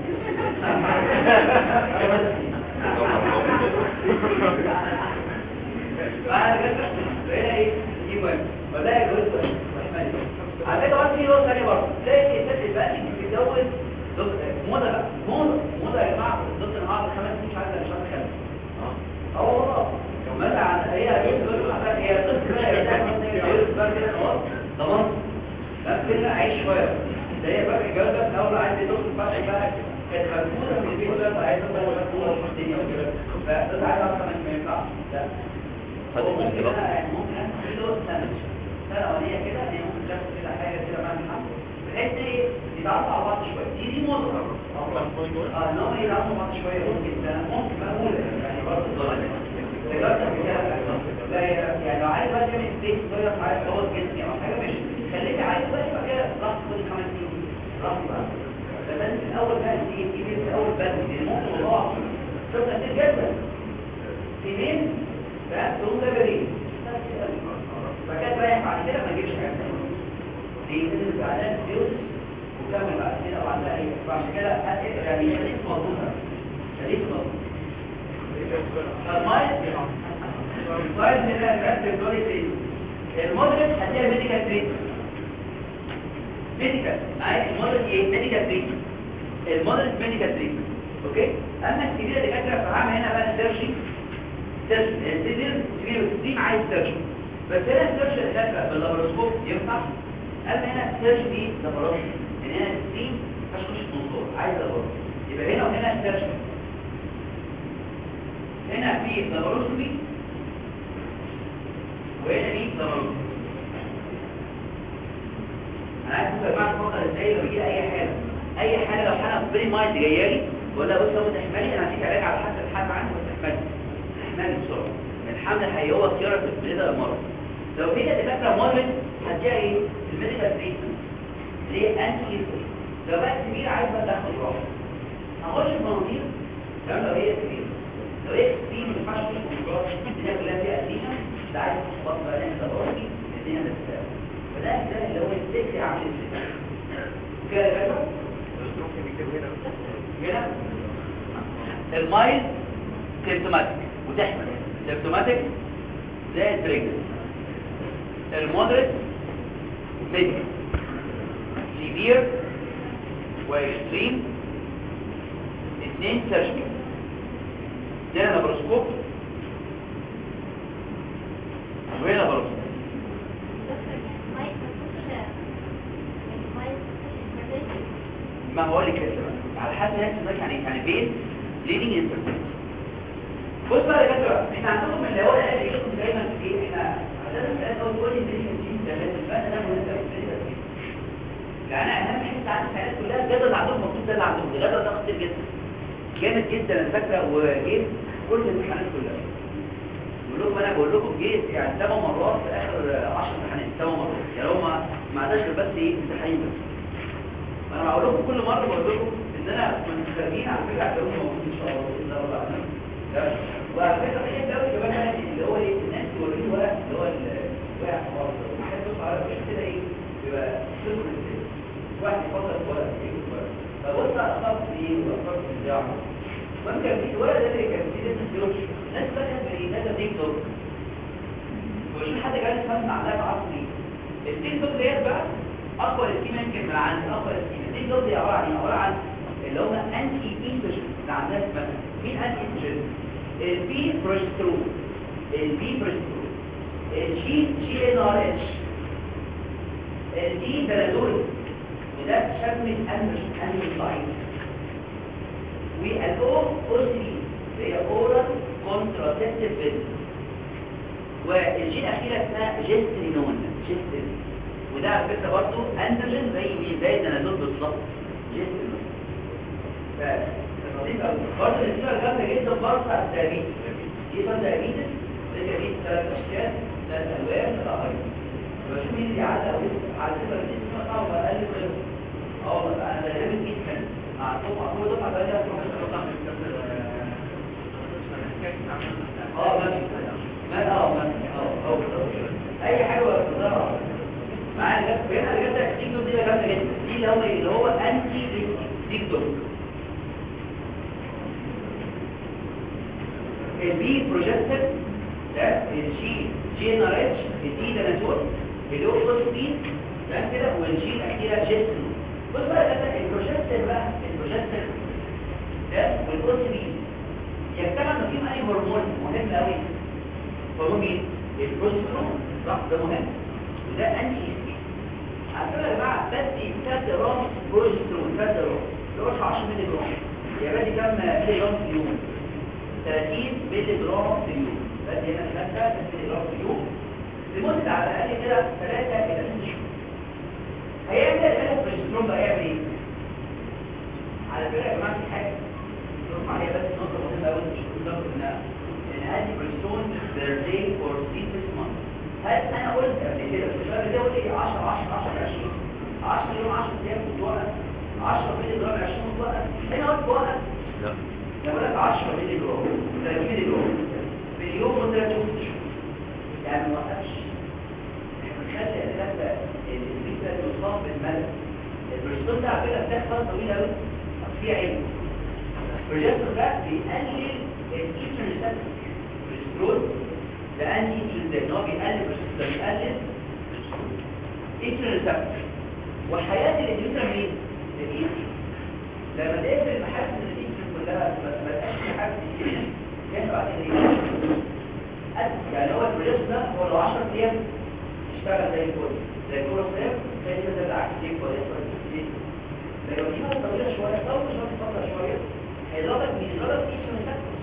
بعد كده بقينا ايه دي مهم ولا يجوز على فكره بس في نقطه ثانيه برضه تلاقي الست دلوقتي بتتجوز موضه بقى موضه موضه يا جماعه ضد النهارده خمس سنين مش عايزه مش عايزه خمس اه والله مثلا هي هي الطفل بقى يرتاح مثلا بقى كده خلاص ضمنت لا كده عيش شويه ده هي بقى الجواز ده في الاول عايز يدخل فتح بقى كانت مجبوره في البيت ده فعايزه تدخل مجبوره في الدنيا وكده فده عايز اصلا ما ينفعش لا هو ممكن انا يعني ممكن انا في له سنه سنه اوليه كده دي ممكن تاخد كده حاجه كده مع الحمد بحيث ايه يتعرفوا على بعض شويه دي دي موضه اه ان هم يتعرفوا على بعض شويه ممكن ده ممكن مقبوله يعني برضه ظلم تجربتك لا يعني لو عايز بقى تعمل سبيس صغير عايز تبوظ جسمي او حاجه مش خليك عايز بقى يبقى كده راح كل خمس سنين راح بقى فبس في الاول بقى دي دي في الاول بس لان ممكن الموضوع شفنا كتير جدا في مين بقى تقوم ده بريء فكانت رايح بعد كده ما يجيبش حاجه دي نزل بعدها فيوز وكمل بعد كده وعندها ايه فعشان كده يعني خليك مضبوطه خليك مضبوطه المايل المايل هنا نرتب دوري فين المودريت هتلاقي ميديكال تريتمنت ميديكال معايا المودريت ايه ميديكال تريتمنت المودريت ميديكال تريتمنت اوكي اما الكبيره اللي كانت فاهمه هنا بقى سيرجي سيرجي السيفير كبير والسيم عايز سيرجي بس هنا السيرجي اللي كانت باللابروسكوب ينفع اما هنا السيرجي دي لابروسكوب يعني هنا السيم مش مش منظور عايز لابروسكوب يبقى هنا وهنا السيرجي هنا في لابروسكوبي وهنا في لابروسكوبي انا عايز افكر معاك فكر ازاي لو يجي اي حاله اي حاله لو حاله بري مايند جايه لي بقول لها بص لو تحملي انا هديك علاج على حسب الحاله عندك وتحملي تحملي بسرعه الحمل هيهو اختيارك في البلاد المرض لو هي دكاتره مرض هتلاقي ايه الميديكال تريتمنت ليه انتي لو بقى كبير عايز بقى تاخد راحه هخش في مناطير تمام لو هي كبيره لو هي كبيره ما ينفعش تخش في الجراح الدنيا كلها فيها اديشن ده عايز تخبط بقى لان ده برضه الدنيا بتتساوي فده ده اللي هو السكر عامل ازاي كده يا باشا هنا المايل سيمتوماتيك وتحمل سيمتوماتيك زي التريجر المودريت ميديك سيفير واكستريم اثنين سيرجري ده لابروسكوب وهنا لابروسكوب ما هو لك كده على حسب هيك يعني يعني بين ليدنج انترفيس بص بقى يا دكتور احنا عندكم من الاول قال لكم دايما في ايه احنا عشان الناس اول كل الليدنج دي ده لازم بقى ده مهم قوي يعني اهم حته عن الحالات كلها الجدول اللي عندهم مكتوب ده اللي عندهم الجدول ده خطير جدا جامد جدا انا فاكره وجيت كل الامتحانات كلها بقول لكم انا بقول لكم جيت يعني ثمان مرات في اخر 10 امتحانات ثمان مرات يعني هو ما ما عداش غير بس ايه امتحانين بس انا بقول لكم كل مره بقول لكم ان انا من خارجين على فكره هتلاقوني موجود ان شاء الله باذن الله رب العالمين وعلى فكره في الدوري كمان اللي هو ايه الناس توريني ورق اللي هو الواقع خالص حاجه تبص على وش كده ايه يبقى صفر واحد يفضل ورق ايه ورق فبص على اخطاء ايه واخطاء الزراعه ممكن في الورق ده اللي كان فيه لسه سيروش الناس بقى زي ده تيك توك وشوف حد جاي يفهم عليها عصري التيك توك ديت بقى اقوى السكيما يمكن من عند اقوى السكيما التيك توك دي عباره عن ايه عباره عن اللي هم انتي انتروجين اللي عندها مثلا مين انتي انتروجين البي بروجسترون البي بروجسترون الجي جي ان ار اتش الدي بلادول وده شكل اندروجين اندروجين ضعيف والاو او سي هي اورال كونتراسيبتيف بيل والجي الاخيره اسمها جيسترينون جيسترينون وده على فكره برضه اندروجين زي مين زي النانول بالظبط جيسترينون برضه النتيجه جامده جدا برضه على الدايابيتس دي برضه دايابيتس الدايابيتس ثلاث اشكال ثلاث الوان الاخرين بشوف مين اللي على على فكره دي اسمها صعبه اقل خير اه والله انا دايابيتس جدا اعطوه اعطوه دفعه ثانيه اه ماشي ما اه ماشي اه اه اي حاجه ولا تضرر معايا جت هنا اللي جت تيك توك دي جامده جدا دي اللي هو اللي هو انتي تيك توك البي بروجستر ده الجي جي ان ار اتش الدي ده ناتور اللي هو بروستين ده كده والجي الاخيره جيسترو بص بقى ده البروجستر بقى البروجستر ده والبروستين يجتمع انه فيهم اي هرمون مهم قوي هو مين البروسترون صح ده مهم وده انتي ايستروجين على فكره يا جماعه بدي 3 جرام بروسترون 3 جرام اللي هو 10 مللي جرام يا بدي كام مللي جرام في اليوم 30 مللي جرام في اليوم بدي هنا 3 مللي جرام في اليوم لمده على الاقل كده 3 الى 6 شهور هيعمل ايه البروسترون بقى يعمل ايه على فكره يا جماعه في حاجه نقطه عليها بس نقطه مهمه قوي مش كلها قلناها ان هذه بريستون بير داي فور 6 مانث هل انا قلت قبل كده في الشهر ده قلت 10 10 10 20 10 يوم 10 ايام بتوقف 10 مللي جرام 20 بتوقف هنا قلت بوقف لا لو لك 10 مللي جرام 30 مللي جرام في اليوم مده 3 شهور يعني ما وقفش بنخلي الاساس الفكره تصاب بالملل البريستون ده على فكره بتاخد فتره طويله قوي فيها عيب البروجستر ده بيقلل الايستروجين ريسبتور البروجسترون ده انتي ايستروجين هو بيقلل البروجستر بيقلل ايستروجين ريسبتور وحياه الاندوترا مين؟ الايستروجين لما تقفل المحاسن الايستروجين كلها ما تبقاش في حاجه ايستروجين كان بعدين ايه؟ يعني هو البروجستر ده هو لو 10 ايام اشتغل زي الفل زي الكورسير زي كده بالعكس دي كويس لو دي فتره طويله شويه طول شويه فتره شويه هيضربك من ضرب ايش من تكس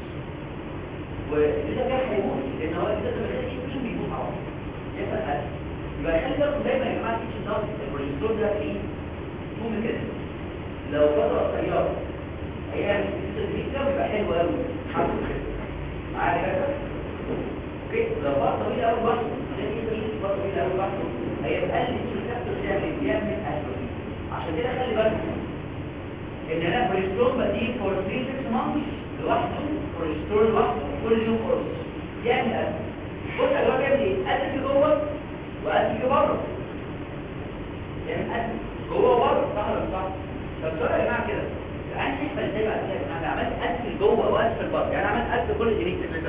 وده كان هيموت لان هو كده لما يلاقي ايش بيموت على طول يبقى قتل يبقى خلي بالكم دايما يا جماعه ايش ضرب البروجسترون ده فيه تو ميكانيزم لو فتره قصيره هيعمل التدريب ده بيبقى حلو قوي حاطط كده معايا كده اوكي لو فتره طويله قوي برضه زي كده فتره طويله قوي برضه هيبقى الريسبتور يعمل بيعمل اتروفي عشان كده خلي بالكم ان انا بريستون بديه فور 3 6 مانثs لوحده بريستون لوحده كل يوم قرص يعمل قلب بص يا جماعه بيعمل ايه قلب جوه وقلب بره يعمل قلب جوه وبره صح ولا مش صح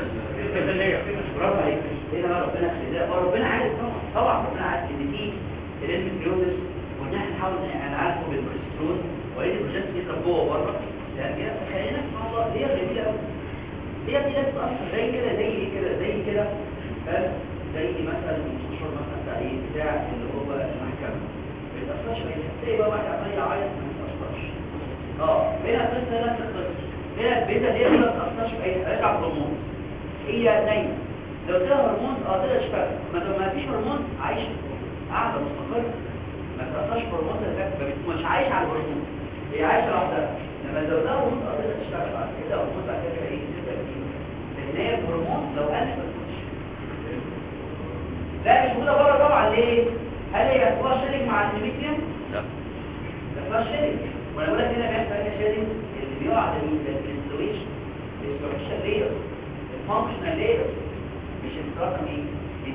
برافو عليك هنا بقى ربنا خلاه هو ربنا عارف طبعا طبعا ربنا عارف ان في الانفيوزس وان احنا نحاول نعالجه بالبروسترون وايه البروجكت يضرب جوه وبره يعني كده خلينا سبحان الله هي جميله قوي هي دي ناس اصلا زي كده زي ايه كده زي كده بس زي مثلا المستشار مثلا بتاع ايه بتاع اللي هو المحكمه ما بيتاثرش بيها تلاقي بقى واحد عمال يعيط ما بيتاثرش اه هنا قصه نفس القصه هنا البيتا دي ما بتاثرش باي حاجه ارجع هرمون هي نايمه لو فيها هرمون اه تقدر تشتغل ما لو ما فيش هرمون عايشه قاعده مستقره ما تاثرش هرمون ده مش عايشه على الهرمون هي عايشه لوحدها لما زودها هرمون اه تقدر تشتغل بعد كده هرمون بعد كده ايه تبدا تجيب لان هي الهرمون لو قلت ما تكونش لا مش موجوده بره طبعا ليه هل هي هتبقى شريك مع الانيميتريوم لا هتبقى شريك وانا بقول لك هنا بيحصل هنا شريك اللي بيقع على الانسلويشن السوبرفيشال لاير الفانكشنال لاير مش الرقم ايه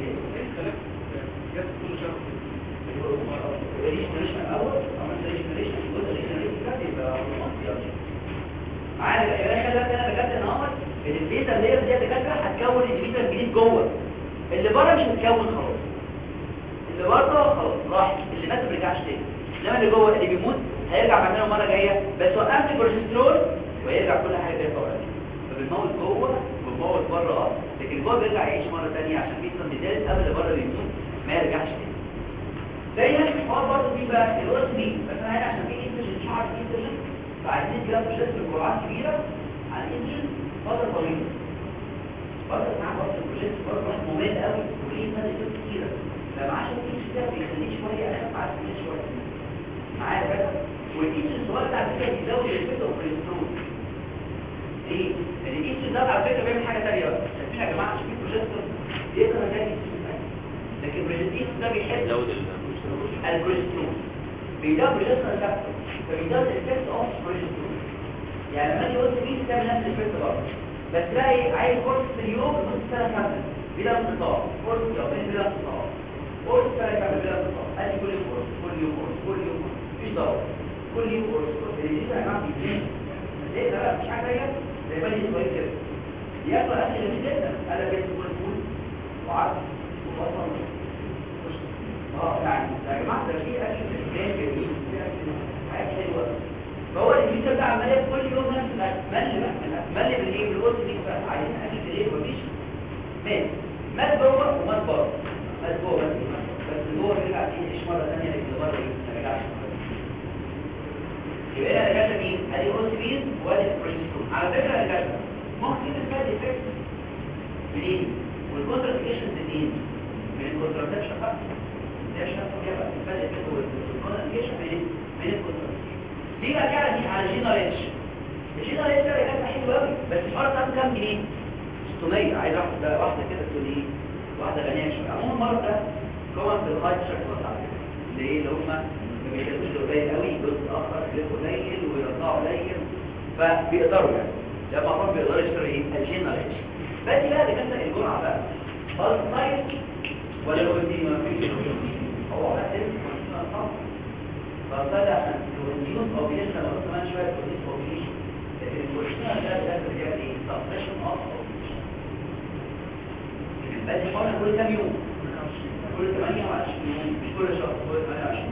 الريجنريشن الاول عملت ريجنريشن الجزء الريجنريشن ده يبقى معايا يبقى خلي بالك انا بجد ان اول البيتا لاير دي دكاتره هتكون الجديد الجديد جوه اللي بره مش هتكون خلاص اللي بره خلاص راح اللي مات ما رجعش تاني انما اللي جوه اللي بيموت هيرجع بعدين المره الجايه بس وقفت البروجسترون ويرجع كل حاجه زي طبيعي فبنموت جوه وبنموت بره اه لكن جوه بيرجع يعيش مره ثانيه عشان في مثال قبل اللي بره بيموت ما يرجعش تاني زي هنا في الحوار برضه في بقى الاوس بي بس انا هنا عشان في انترجن مش عارف انترجن فعايزين كده بروجستر بجرعات كبيره على الانسولين فتره طويله فتره معاه برضه البروجستر برضه واحد ممل قوي وليه مدى كتيره فما عشان تيجي كده بيخليه شويه اخف على السنين شويه معايا كده والكيس الصغير ده على فكره بيزود الفيتو بريسترون ليه؟ لان الكيس ده على فكره بيعمل حاجه ثانيه بقى شايفين يا جماعه شايفين بروجستر يقدر يلاقي لكن البروجستيس ده بيحب زود البروجسترون بيزود بروجسترون ريسبتور فبيزود الافكت اوف بروجسترون يعني لما يقول لي تعمل نفس الافكت برضه بس بقى ايه عايز كورس في اليوم لمده سنه كامله بلا انقطاع كورس يومين بلا انقطاع كورس سنه كامله بلا انقطاع ادي كل يوم كورس كل يوم كورس كل يوم كورس مفيش ضغط كل يوم كورس اللي دي يا جماعه بيتين ليه ده بقى مش حاجه زي زي ما دي صغير كده ياكل اكل جميل جدا انا بيت كل فول وعدس وبصل اه يعني يا جماعه ده في اكل جميل جميل في اكل حاجات حلوه فهو الفيتر ده عمال ياكل كل يوم نفس الاكل مل بقى مل بالايه بالقط دي عايزين اكل بالايه مفيش مال مال جوه ومال بره مال جوه بس بس جوه بيرجع يعيش مره ثانيه لكن بره ايه ما رجعش يبقى هنا رجعت مين ادي اوسبين وادي البروجسترون على فكره رجعت ممكن تبقى افكت منين والكونتراديكشن منين من الكونتراديكشن بقى ده شرط كده الفرق بين الكونتراديكشن من من الكونتراديكشن دي بقى كده دي على جينال اتش الجينال اتش ده كان حلو قوي بس الحوار ده كام جنيه 600 عايز واحده واحده كده تقول ايه واحده غنيه شويه عموما المره ده كون في الهايت شكل على فكره ليه اللي هم ما بيشتغلوش قليل قوي جزء اخر جزء قليل ويرضعوا قليل فبيقدروا يعني ده المفروض بيقدروا يشتروا ايه الجينال اتش بس بقى اللي كانت الجرعه بقى خالص طيب ولا لو دي ما فيش هو بقى اسمه فابتدى النيوز او بيشتغل لو كمان شويه بوليس او بيش لكن البروشنال ده ده بيعمل ايه سبريشن اوف بس حوالي كل كام يوم كل 28 يوم مش كل شهر كل 28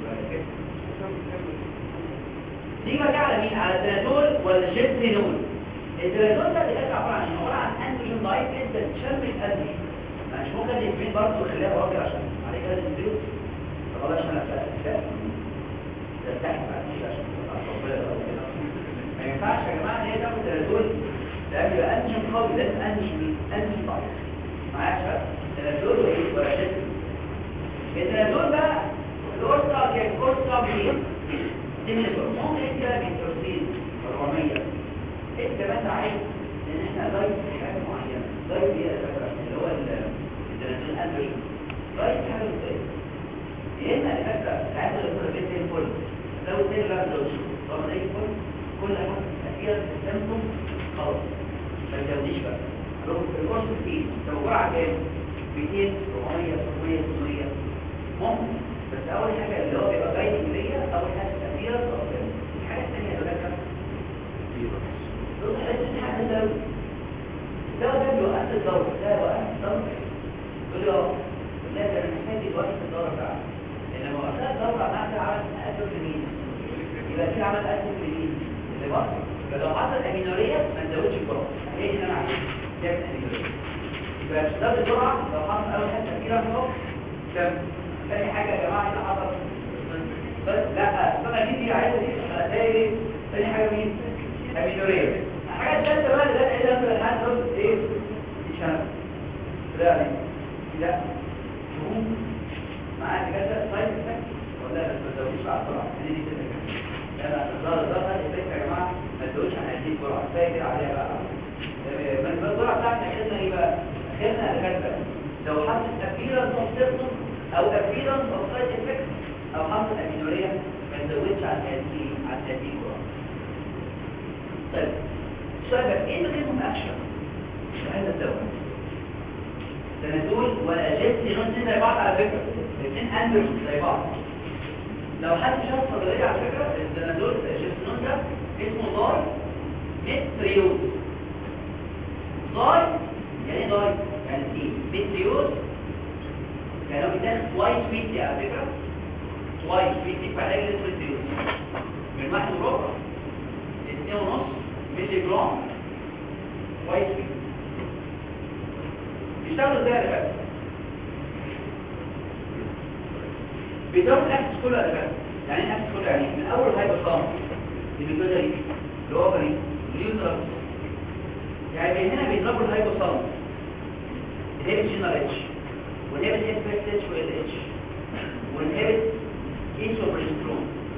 دي بقى على مين على الترانول ولا الجيترينول الترانول ده اللي كان عباره عن عباره عن انتروجين لايت انت تشم القلب مش ممكن يفيد برضه ويخليها راجل عشان عليك لازم تدوس خلاص انا فاهم ترتاح بعد كده عشان ربنا يرضى ما ينفعش يا جماعه ان هي تاخد ترانول ده بيبقى انجن قوي لازم انجن انجن ضعيف معايا شباب ترانول وايه ولا شد الترانول بقى الورصه كان كورسه بيه ديميزور ممكن انت بترسيل 400 انت بس عايز ان احنا لايف في حاجه معينه لايف دي اللي هو الترانول اندري لايف حاجه ازاي يا اما الفكره عايز اقول لك زي الفل لو تاني بقى لو طبعا زي الفل كل حاجه اخيرا تسمم خلاص ما تزوديش بقى لو في الكورس كتير لو جرعه كام 200 400 600 800 ممكن بس اول حاجه اللي هو بيبقى جاي ليا اول حاجه تاثير الحاجه الثانيه اللي بقى دول حاجات حاجه ده ده بيبقى الدورة لا وقت الدورة يقول لي اه لا ده انا محتاج الوقت الدورة بتاعتي لان لما وقتها الدورة معناها عمل أسف لمين يبقى في عمل أسف لمين اللي بقى فلو حصل امينورية ما تزودش الجرعة هي دي اللي انا عايزها تعمل امينورية يبقى تزود الجرعة لو حصل اول حاجة تفكيرها في النص كم ثاني حاجة يا جماعة هنا حصل بس لا بقى دي دي عايزة دي هتلاقي ايه ثاني حاجة مين امينورية الحاجة الثالثة بقى اللي ده ايه ده الحاجة دول ايه دي شنب لا يعني لا شهوم معاك كده سايد افكت ولا لا ما تزوديش بقى بسرعة دي دي كده لا لا الظاهر الظاهر الافكت يا جماعة ما تزودش عن هذه الجرعة كفاية كده عليها بقى من الجرعة بتاعتنا اخرنا ايه بقى اخرنا الغدة لو حصل ابيرنس اوف سيرتون او ابيرنس اوف سايد افكت او حصل امينوريا ما تزودش عن هذه عن هذه الجرعة طيب السؤال بقى ايه ميكانيزم اكشن هذا الدواء سنتول ولا جيت لون زي بعض على فكره الاثنين اندرس زي بعض لو حد شاف صدريه على فكره الزنادول الجيستنون ده اسمه ضاي متريوز ضاي يعني ضاي يعني ايه متريوز يعني هو بيتاخد توايس ويكلي على فكره توايس ويكلي في علاج المتريوز من واحد وربع لاثنين ونص ملي جرام توايس ويكلي بيشتغلوا ازاي يا باشا بيضربوا الاكسس كله يا باشا يعني ايه الاكسس كله يعني من اول هايبوثام البيتوتري الاوفري اليوترس يعني من هنا بيضربوا الهايبوثام الهيبت جينال اتش والهيبت اكسبرت اتش وال اتش والهيبت ايسوبريسترون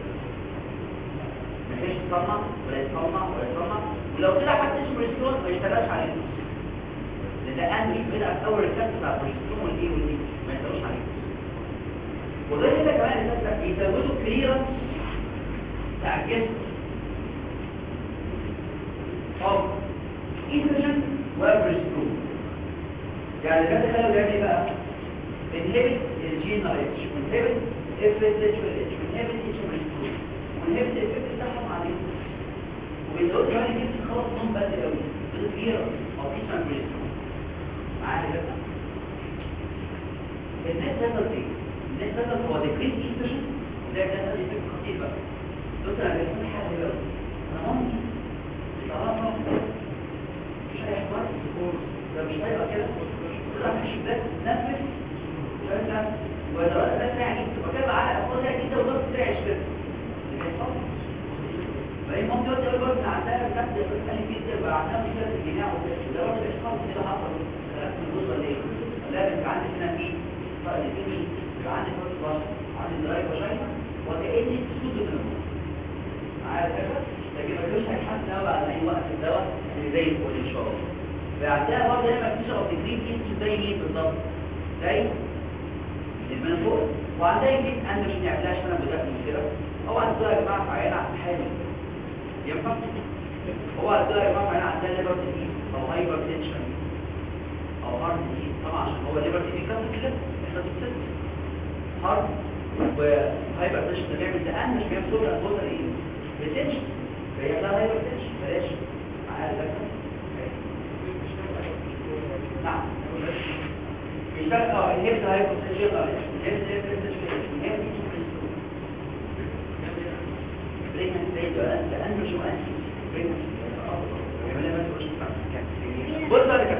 مفيش تصنع ولا يتصنع ولا يتصنع ولو طلع حتى ايسوبريسترون ما يشتغلش عليه ده انهي بدأ في اول الكاس بتاع البروجسترون والايه والايه ما يسويش عليه وغير كده كمان الناس يزودوا كليرنس بتاع الجسم طب ايستروجين وبروجسترون يعني الكاس خلوا بيعمل ايه بقى انهبت الجين اتش وانهبت اف اس اتش والاتش وانهبت اتش بروجسترون وانهبت الافكت بتاعهم عليه وبيزودوا كمان الجسم خلاص نوم بدري قوي بيزودوا كليرنس او ايستروجين بروجسترون معايا كده الناس تقدر ايه الناس تقدر هو ديكريت ايستروجين ده ده ده يفكر خطير بقى دكتور انا بسمع حاجه دلوقتي انا مامتي بصراحه مش اي حوار ده مش هيبقى كده تروح في الشباك تنفس تنفس وده ده يعني تبقى كده على افضل كده وضغط ترعش كده فهي ممكن تقول برضه عندها بتاعت بتخلي جدا بقى عندها مشكله في الجناح وده برضه اشخاص كده حصل خلاص الجزء اللي لا انت عندك هنا في فرق في يبقى عندك فرق بشر عندك دراي وشايفه وكأن السود منه معايا كده لكن ما تقولش هيتحسن قوي على اي وقت الدواء اللي زي الفل ان شاء الله بعدها برضه لما بتشرب تجريب انت زي مين بالظبط زي المنفوق وعندها يمكن انا مش نعملهاش انا بدات كده هو عندها يا جماعه في عينها حامل ينفع هو عندها يا جماعه عينها عندها ليبر ديزيز او هايبر تنشن او هارد ديزيز طبعا عشان هو ليبر ديزيز كان كده احنا بنست هارد وهايبر تنشن ده بيعمل ده مش بيعمل صوت البوتر ايه ريتنشن فهي ده هايبر تنشن بلاش معايا الفكره نعم بيشتغل اه الهيبت هايبر تنشن الهيبت هايبر تنشن الهيبت بريكنس سيد لأنه شو أنت بريكنس بص بقى كده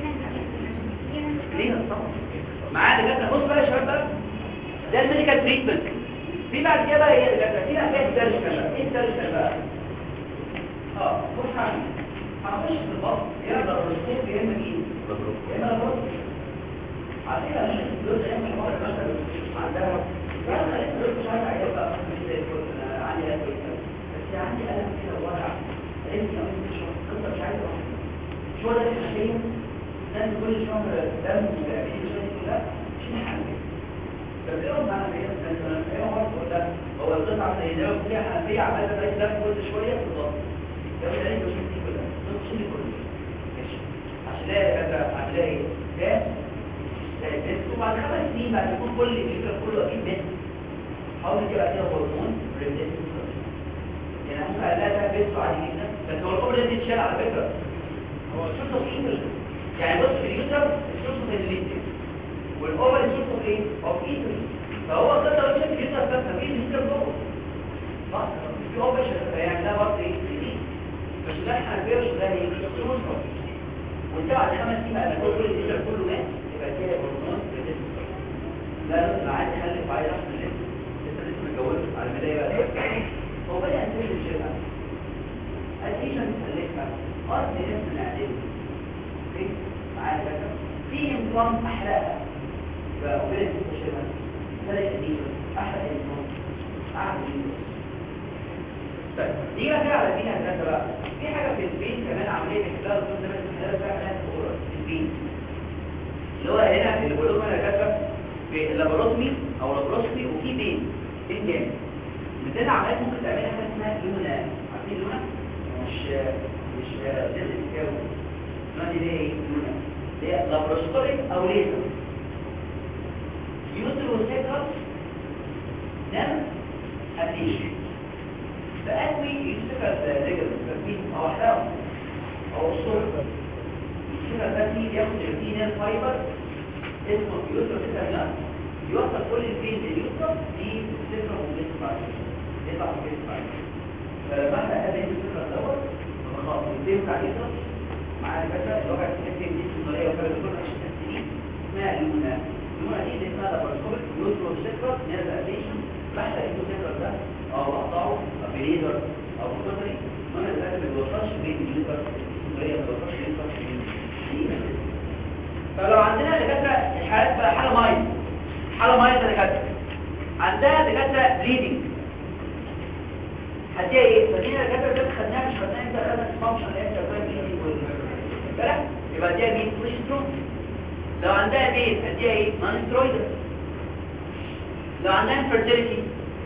ليه طبعا معانا كده بص بقى يا شباب بقى ده الميديكال تريتمنت في بعد كده بقى هي الدكاتره في بقى السيرجيكال بقى ايه السيرجيكال بقى اه بص عندي هنخش في البطن يقدر الرسول يا اما مين يا اما البطن على كده مش الجزء يا اما البطن مثلا عندها يعني خلينا نقول مش عارف ايه بقى مش زي الفل انا عندي قلب بس عندي قلم كده وجع قلبي لو انت شو قصه مش عايز اروح شو ده الشيء لازم كل شهر دم وبيعمل لي شويه كده شيل حاجه فبيقوم معانا بيه مثلا ايه هو ولا هو القطعه زي ده وفيها حنفيه عماله تلاقي دم كل شويه في الضغط ده مش عايز اشيل دي كلها شيل كله ماشي عشان الاقي كذا عشان الاقي ده بس وبعد خمس سنين بعد يكون كل الفكره كله اكيد بس حاول تبقى كده هرمون ريزيستنس يعني ممكن الاقي ده بس عادي جدا بس هو الامر ده يتشال على فكره هو شوف تصميم يعني بص في ايه اوف ايتري فهو كده لو شاف كده بس مفيش مشكله جوه صح في اوبشن يعني ده برضه ايه مش ده احنا كبير مش ده ايه وانت بعد خمس سنين بقى كل الليتر كله مات يبقى كده هرمون لا لا عايز يخلف عايز راس الليل لسه لسه متجوز على المدايه بقى هو بدأ ينتهي الشركه اديشن تخلفها قصد ناس من اعدادي اوكي معايا كده في امكان احرقها يبقى وبدأ الشركه بدأ اديشن احرق الامكان اعمل ايه طيب دي بقى كده على فينا هندسه بقى في حاجه في البين كمان عمليه اختلاف الصوت زي ما انت بقى فعلا في البين اللي هو هنا اللي بقول لكم انا كاتبه في اللاباروتومي او لاباروسكوبي وفي بين بين جامد عندنا عمليات ممكن تعملها حاجه اسمها لونا عارفين لونا مش مش لازم تساوي لونا دي ليه ايه لونا اللي هي لاباروسكوبيك او ليزر يوتر وسيكر نعم ابليشن فأدوي يشتغل ليجل أو أحلاهم أو الصورة يشتغل فاتي ياخد الفينال فايبر اسمه يوتر كتابنا يوصل كل الفين لليوتر دي صفر وبيت فايبر يطلع وبيت فايبر فلما احنا هذا الصفر دوت خلاص ينفع يوتر مع الفتاة الوقع السكتين دي السنورية وفرد كل عشرين سنين اسمها لونا لونا دي اللي اسمها لابرسكوبيك يوتر وصفر نيرز ابليشن بحث انتو صفر ده او اقطعه بليزر او كوتري ما انا دلوقتي ما بوصلش بين الليزر السوريه ما بوصلش ليزر فلو عندنا دكاتره الحالات بقى حاله مايل حاله مايل دكاتره عندها دكاتره بليدنج هديها ايه فدينا دكاتره ده خدناها مش خدناها انت لازم فانكشن اللي انت بتعمل بليدنج يبقى اديها مين بروجسترون لو عندها بيت اديها ايه نون سترويدال لو عندها انفيرتيليتي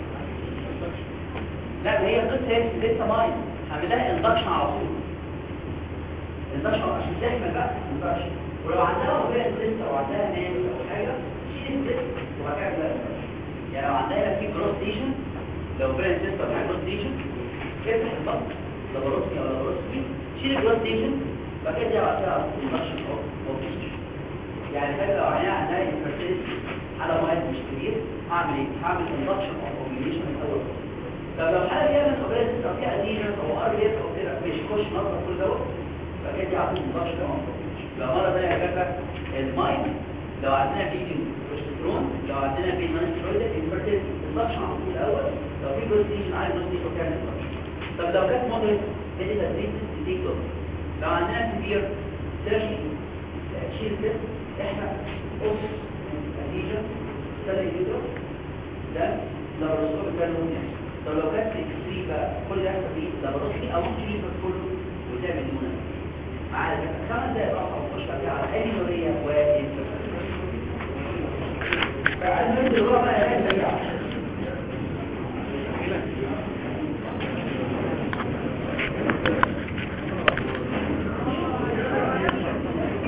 لا هي قصه هي لسه ماي هعمل لها اندكشن على طول اندكشن عشان تحمل بقى اندكشن ولو عندها موبايل لسه او عندها ناس او حاجه شيل الديسك وبعد كده اعمل يعني لو عندها في كروس ستيشن لو موبايل لسه او كروس ستيشن افتح الضغط لاباروسكي او لاباروسكي شيل الكروس ستيشن وبعد كده بعد كده اندكشن او يعني كده لو عينها عندها انفيرتيليتي على مايل مش كبير هعمل ايه؟ هعمل اندكشن او اوبيليشن من اول طب لو حاجه فيها من قبل لسه فيها اديشن او ار اس او كده مش يخش نظره كل دوت فكده دي عطيه مضاش كمان لو مره ثانيه يا جماعه المايند لو عندنا في بروسترون لو عندنا في مانسترويد انفيرتد الضغط على طول الاول لو في بروستيشن عايز بروستيشن كان طب لو كانت مودريت ادي تدريب تديك دوت لو عندنا سيفير سيرجي تشيل ده احنا قص اديشن سنه يدرو ده لو الرسول كان ممكن طب لو كانت اكستري بقى كل ده يحصل ايه لو رصي او ممكن يبقى كله وتعمل هنا معايا خمس دقايق راحه وتخش عليها على اي نوريه و فعايز ننزل بقى